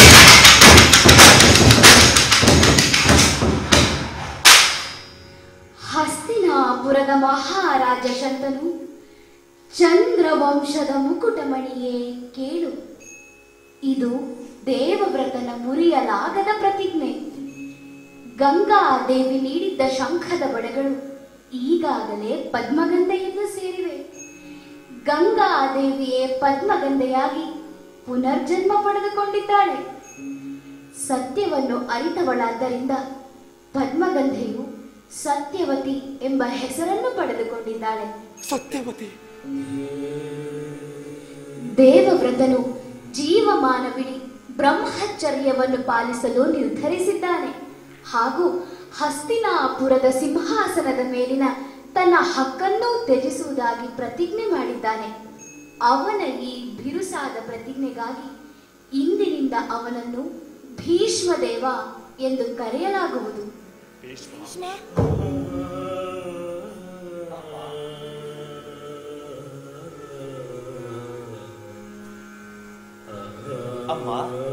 ಹಸ್ತಿನಾಪುರದ ಮಹಾರಾಜ ಶಂತನು ಚಂದ್ರವಂಶದ ಮುಕುಟಮಣಿಯೇ ಕೇಳು ಇದು ದೇವವ್ರತನ ಮುರಿಯಲಾಗದ ಪ್ರತಿಜ್ಞೆ ಗಂಗಾದೇವಿ ನೀಡಿದ್ದ ಶಂಖದ ಬಡಗಳು ಈಗಾಗಲೇ ಪದ್ಮಗಂಧೆಯನ್ನು ಸೇರಿವೆ ಗಂಗಾದೇವಿಯೇ ಪದ್ಮಗಂಧೆಯಾಗಿ ಪುನರ್ಜನ್ಮ ಪಡೆದುಕೊಂಡಿದ್ದಾಳೆ ಸತ್ಯವನ್ನು ಅರಿತವಳಾದ್ದರಿಂದ ಪದ್ಮಗಂಧೆಯು ಸತ್ಯವತಿ ಎಂಬ ಹೆಸರನ್ನು ಪಡೆದುಕೊಂಡಿದ್ದಾಳೆ ಸತ್ಯವತಿ ದೇವವ್ರತನು ಜೀವಮಾನವಿಡಿ ಬ್ರಹ್ಮಚರ್ಯವನ್ನು ಪಾಲಿಸಲು ನಿರ್ಧರಿಸಿದ್ದಾನೆ ಹಾಗೂ ಹಸ್ತಿನಾಪುರದ ಸಿಂಹಾಸನದ ಮೇಲಿನ ತನ್ನ ಹಕ್ಕನ್ನು ತ್ಯಜಿಸುವುದಾಗಿ ಪ್ರತಿಜ್ಞೆ ಮಾಡಿದ್ದಾನೆ ಅವನ ಈ ಬಿರುಸಾದ ಪ್ರತಿಜ್ಞೆಗಾಗಿ ಇಂದಿನಿಂದ ಅವನನ್ನು ಭೀಷ್ಮದೇವ ಎಂದು ಕರೆಯಲಾಗುವುದು ಅಮ್ಮ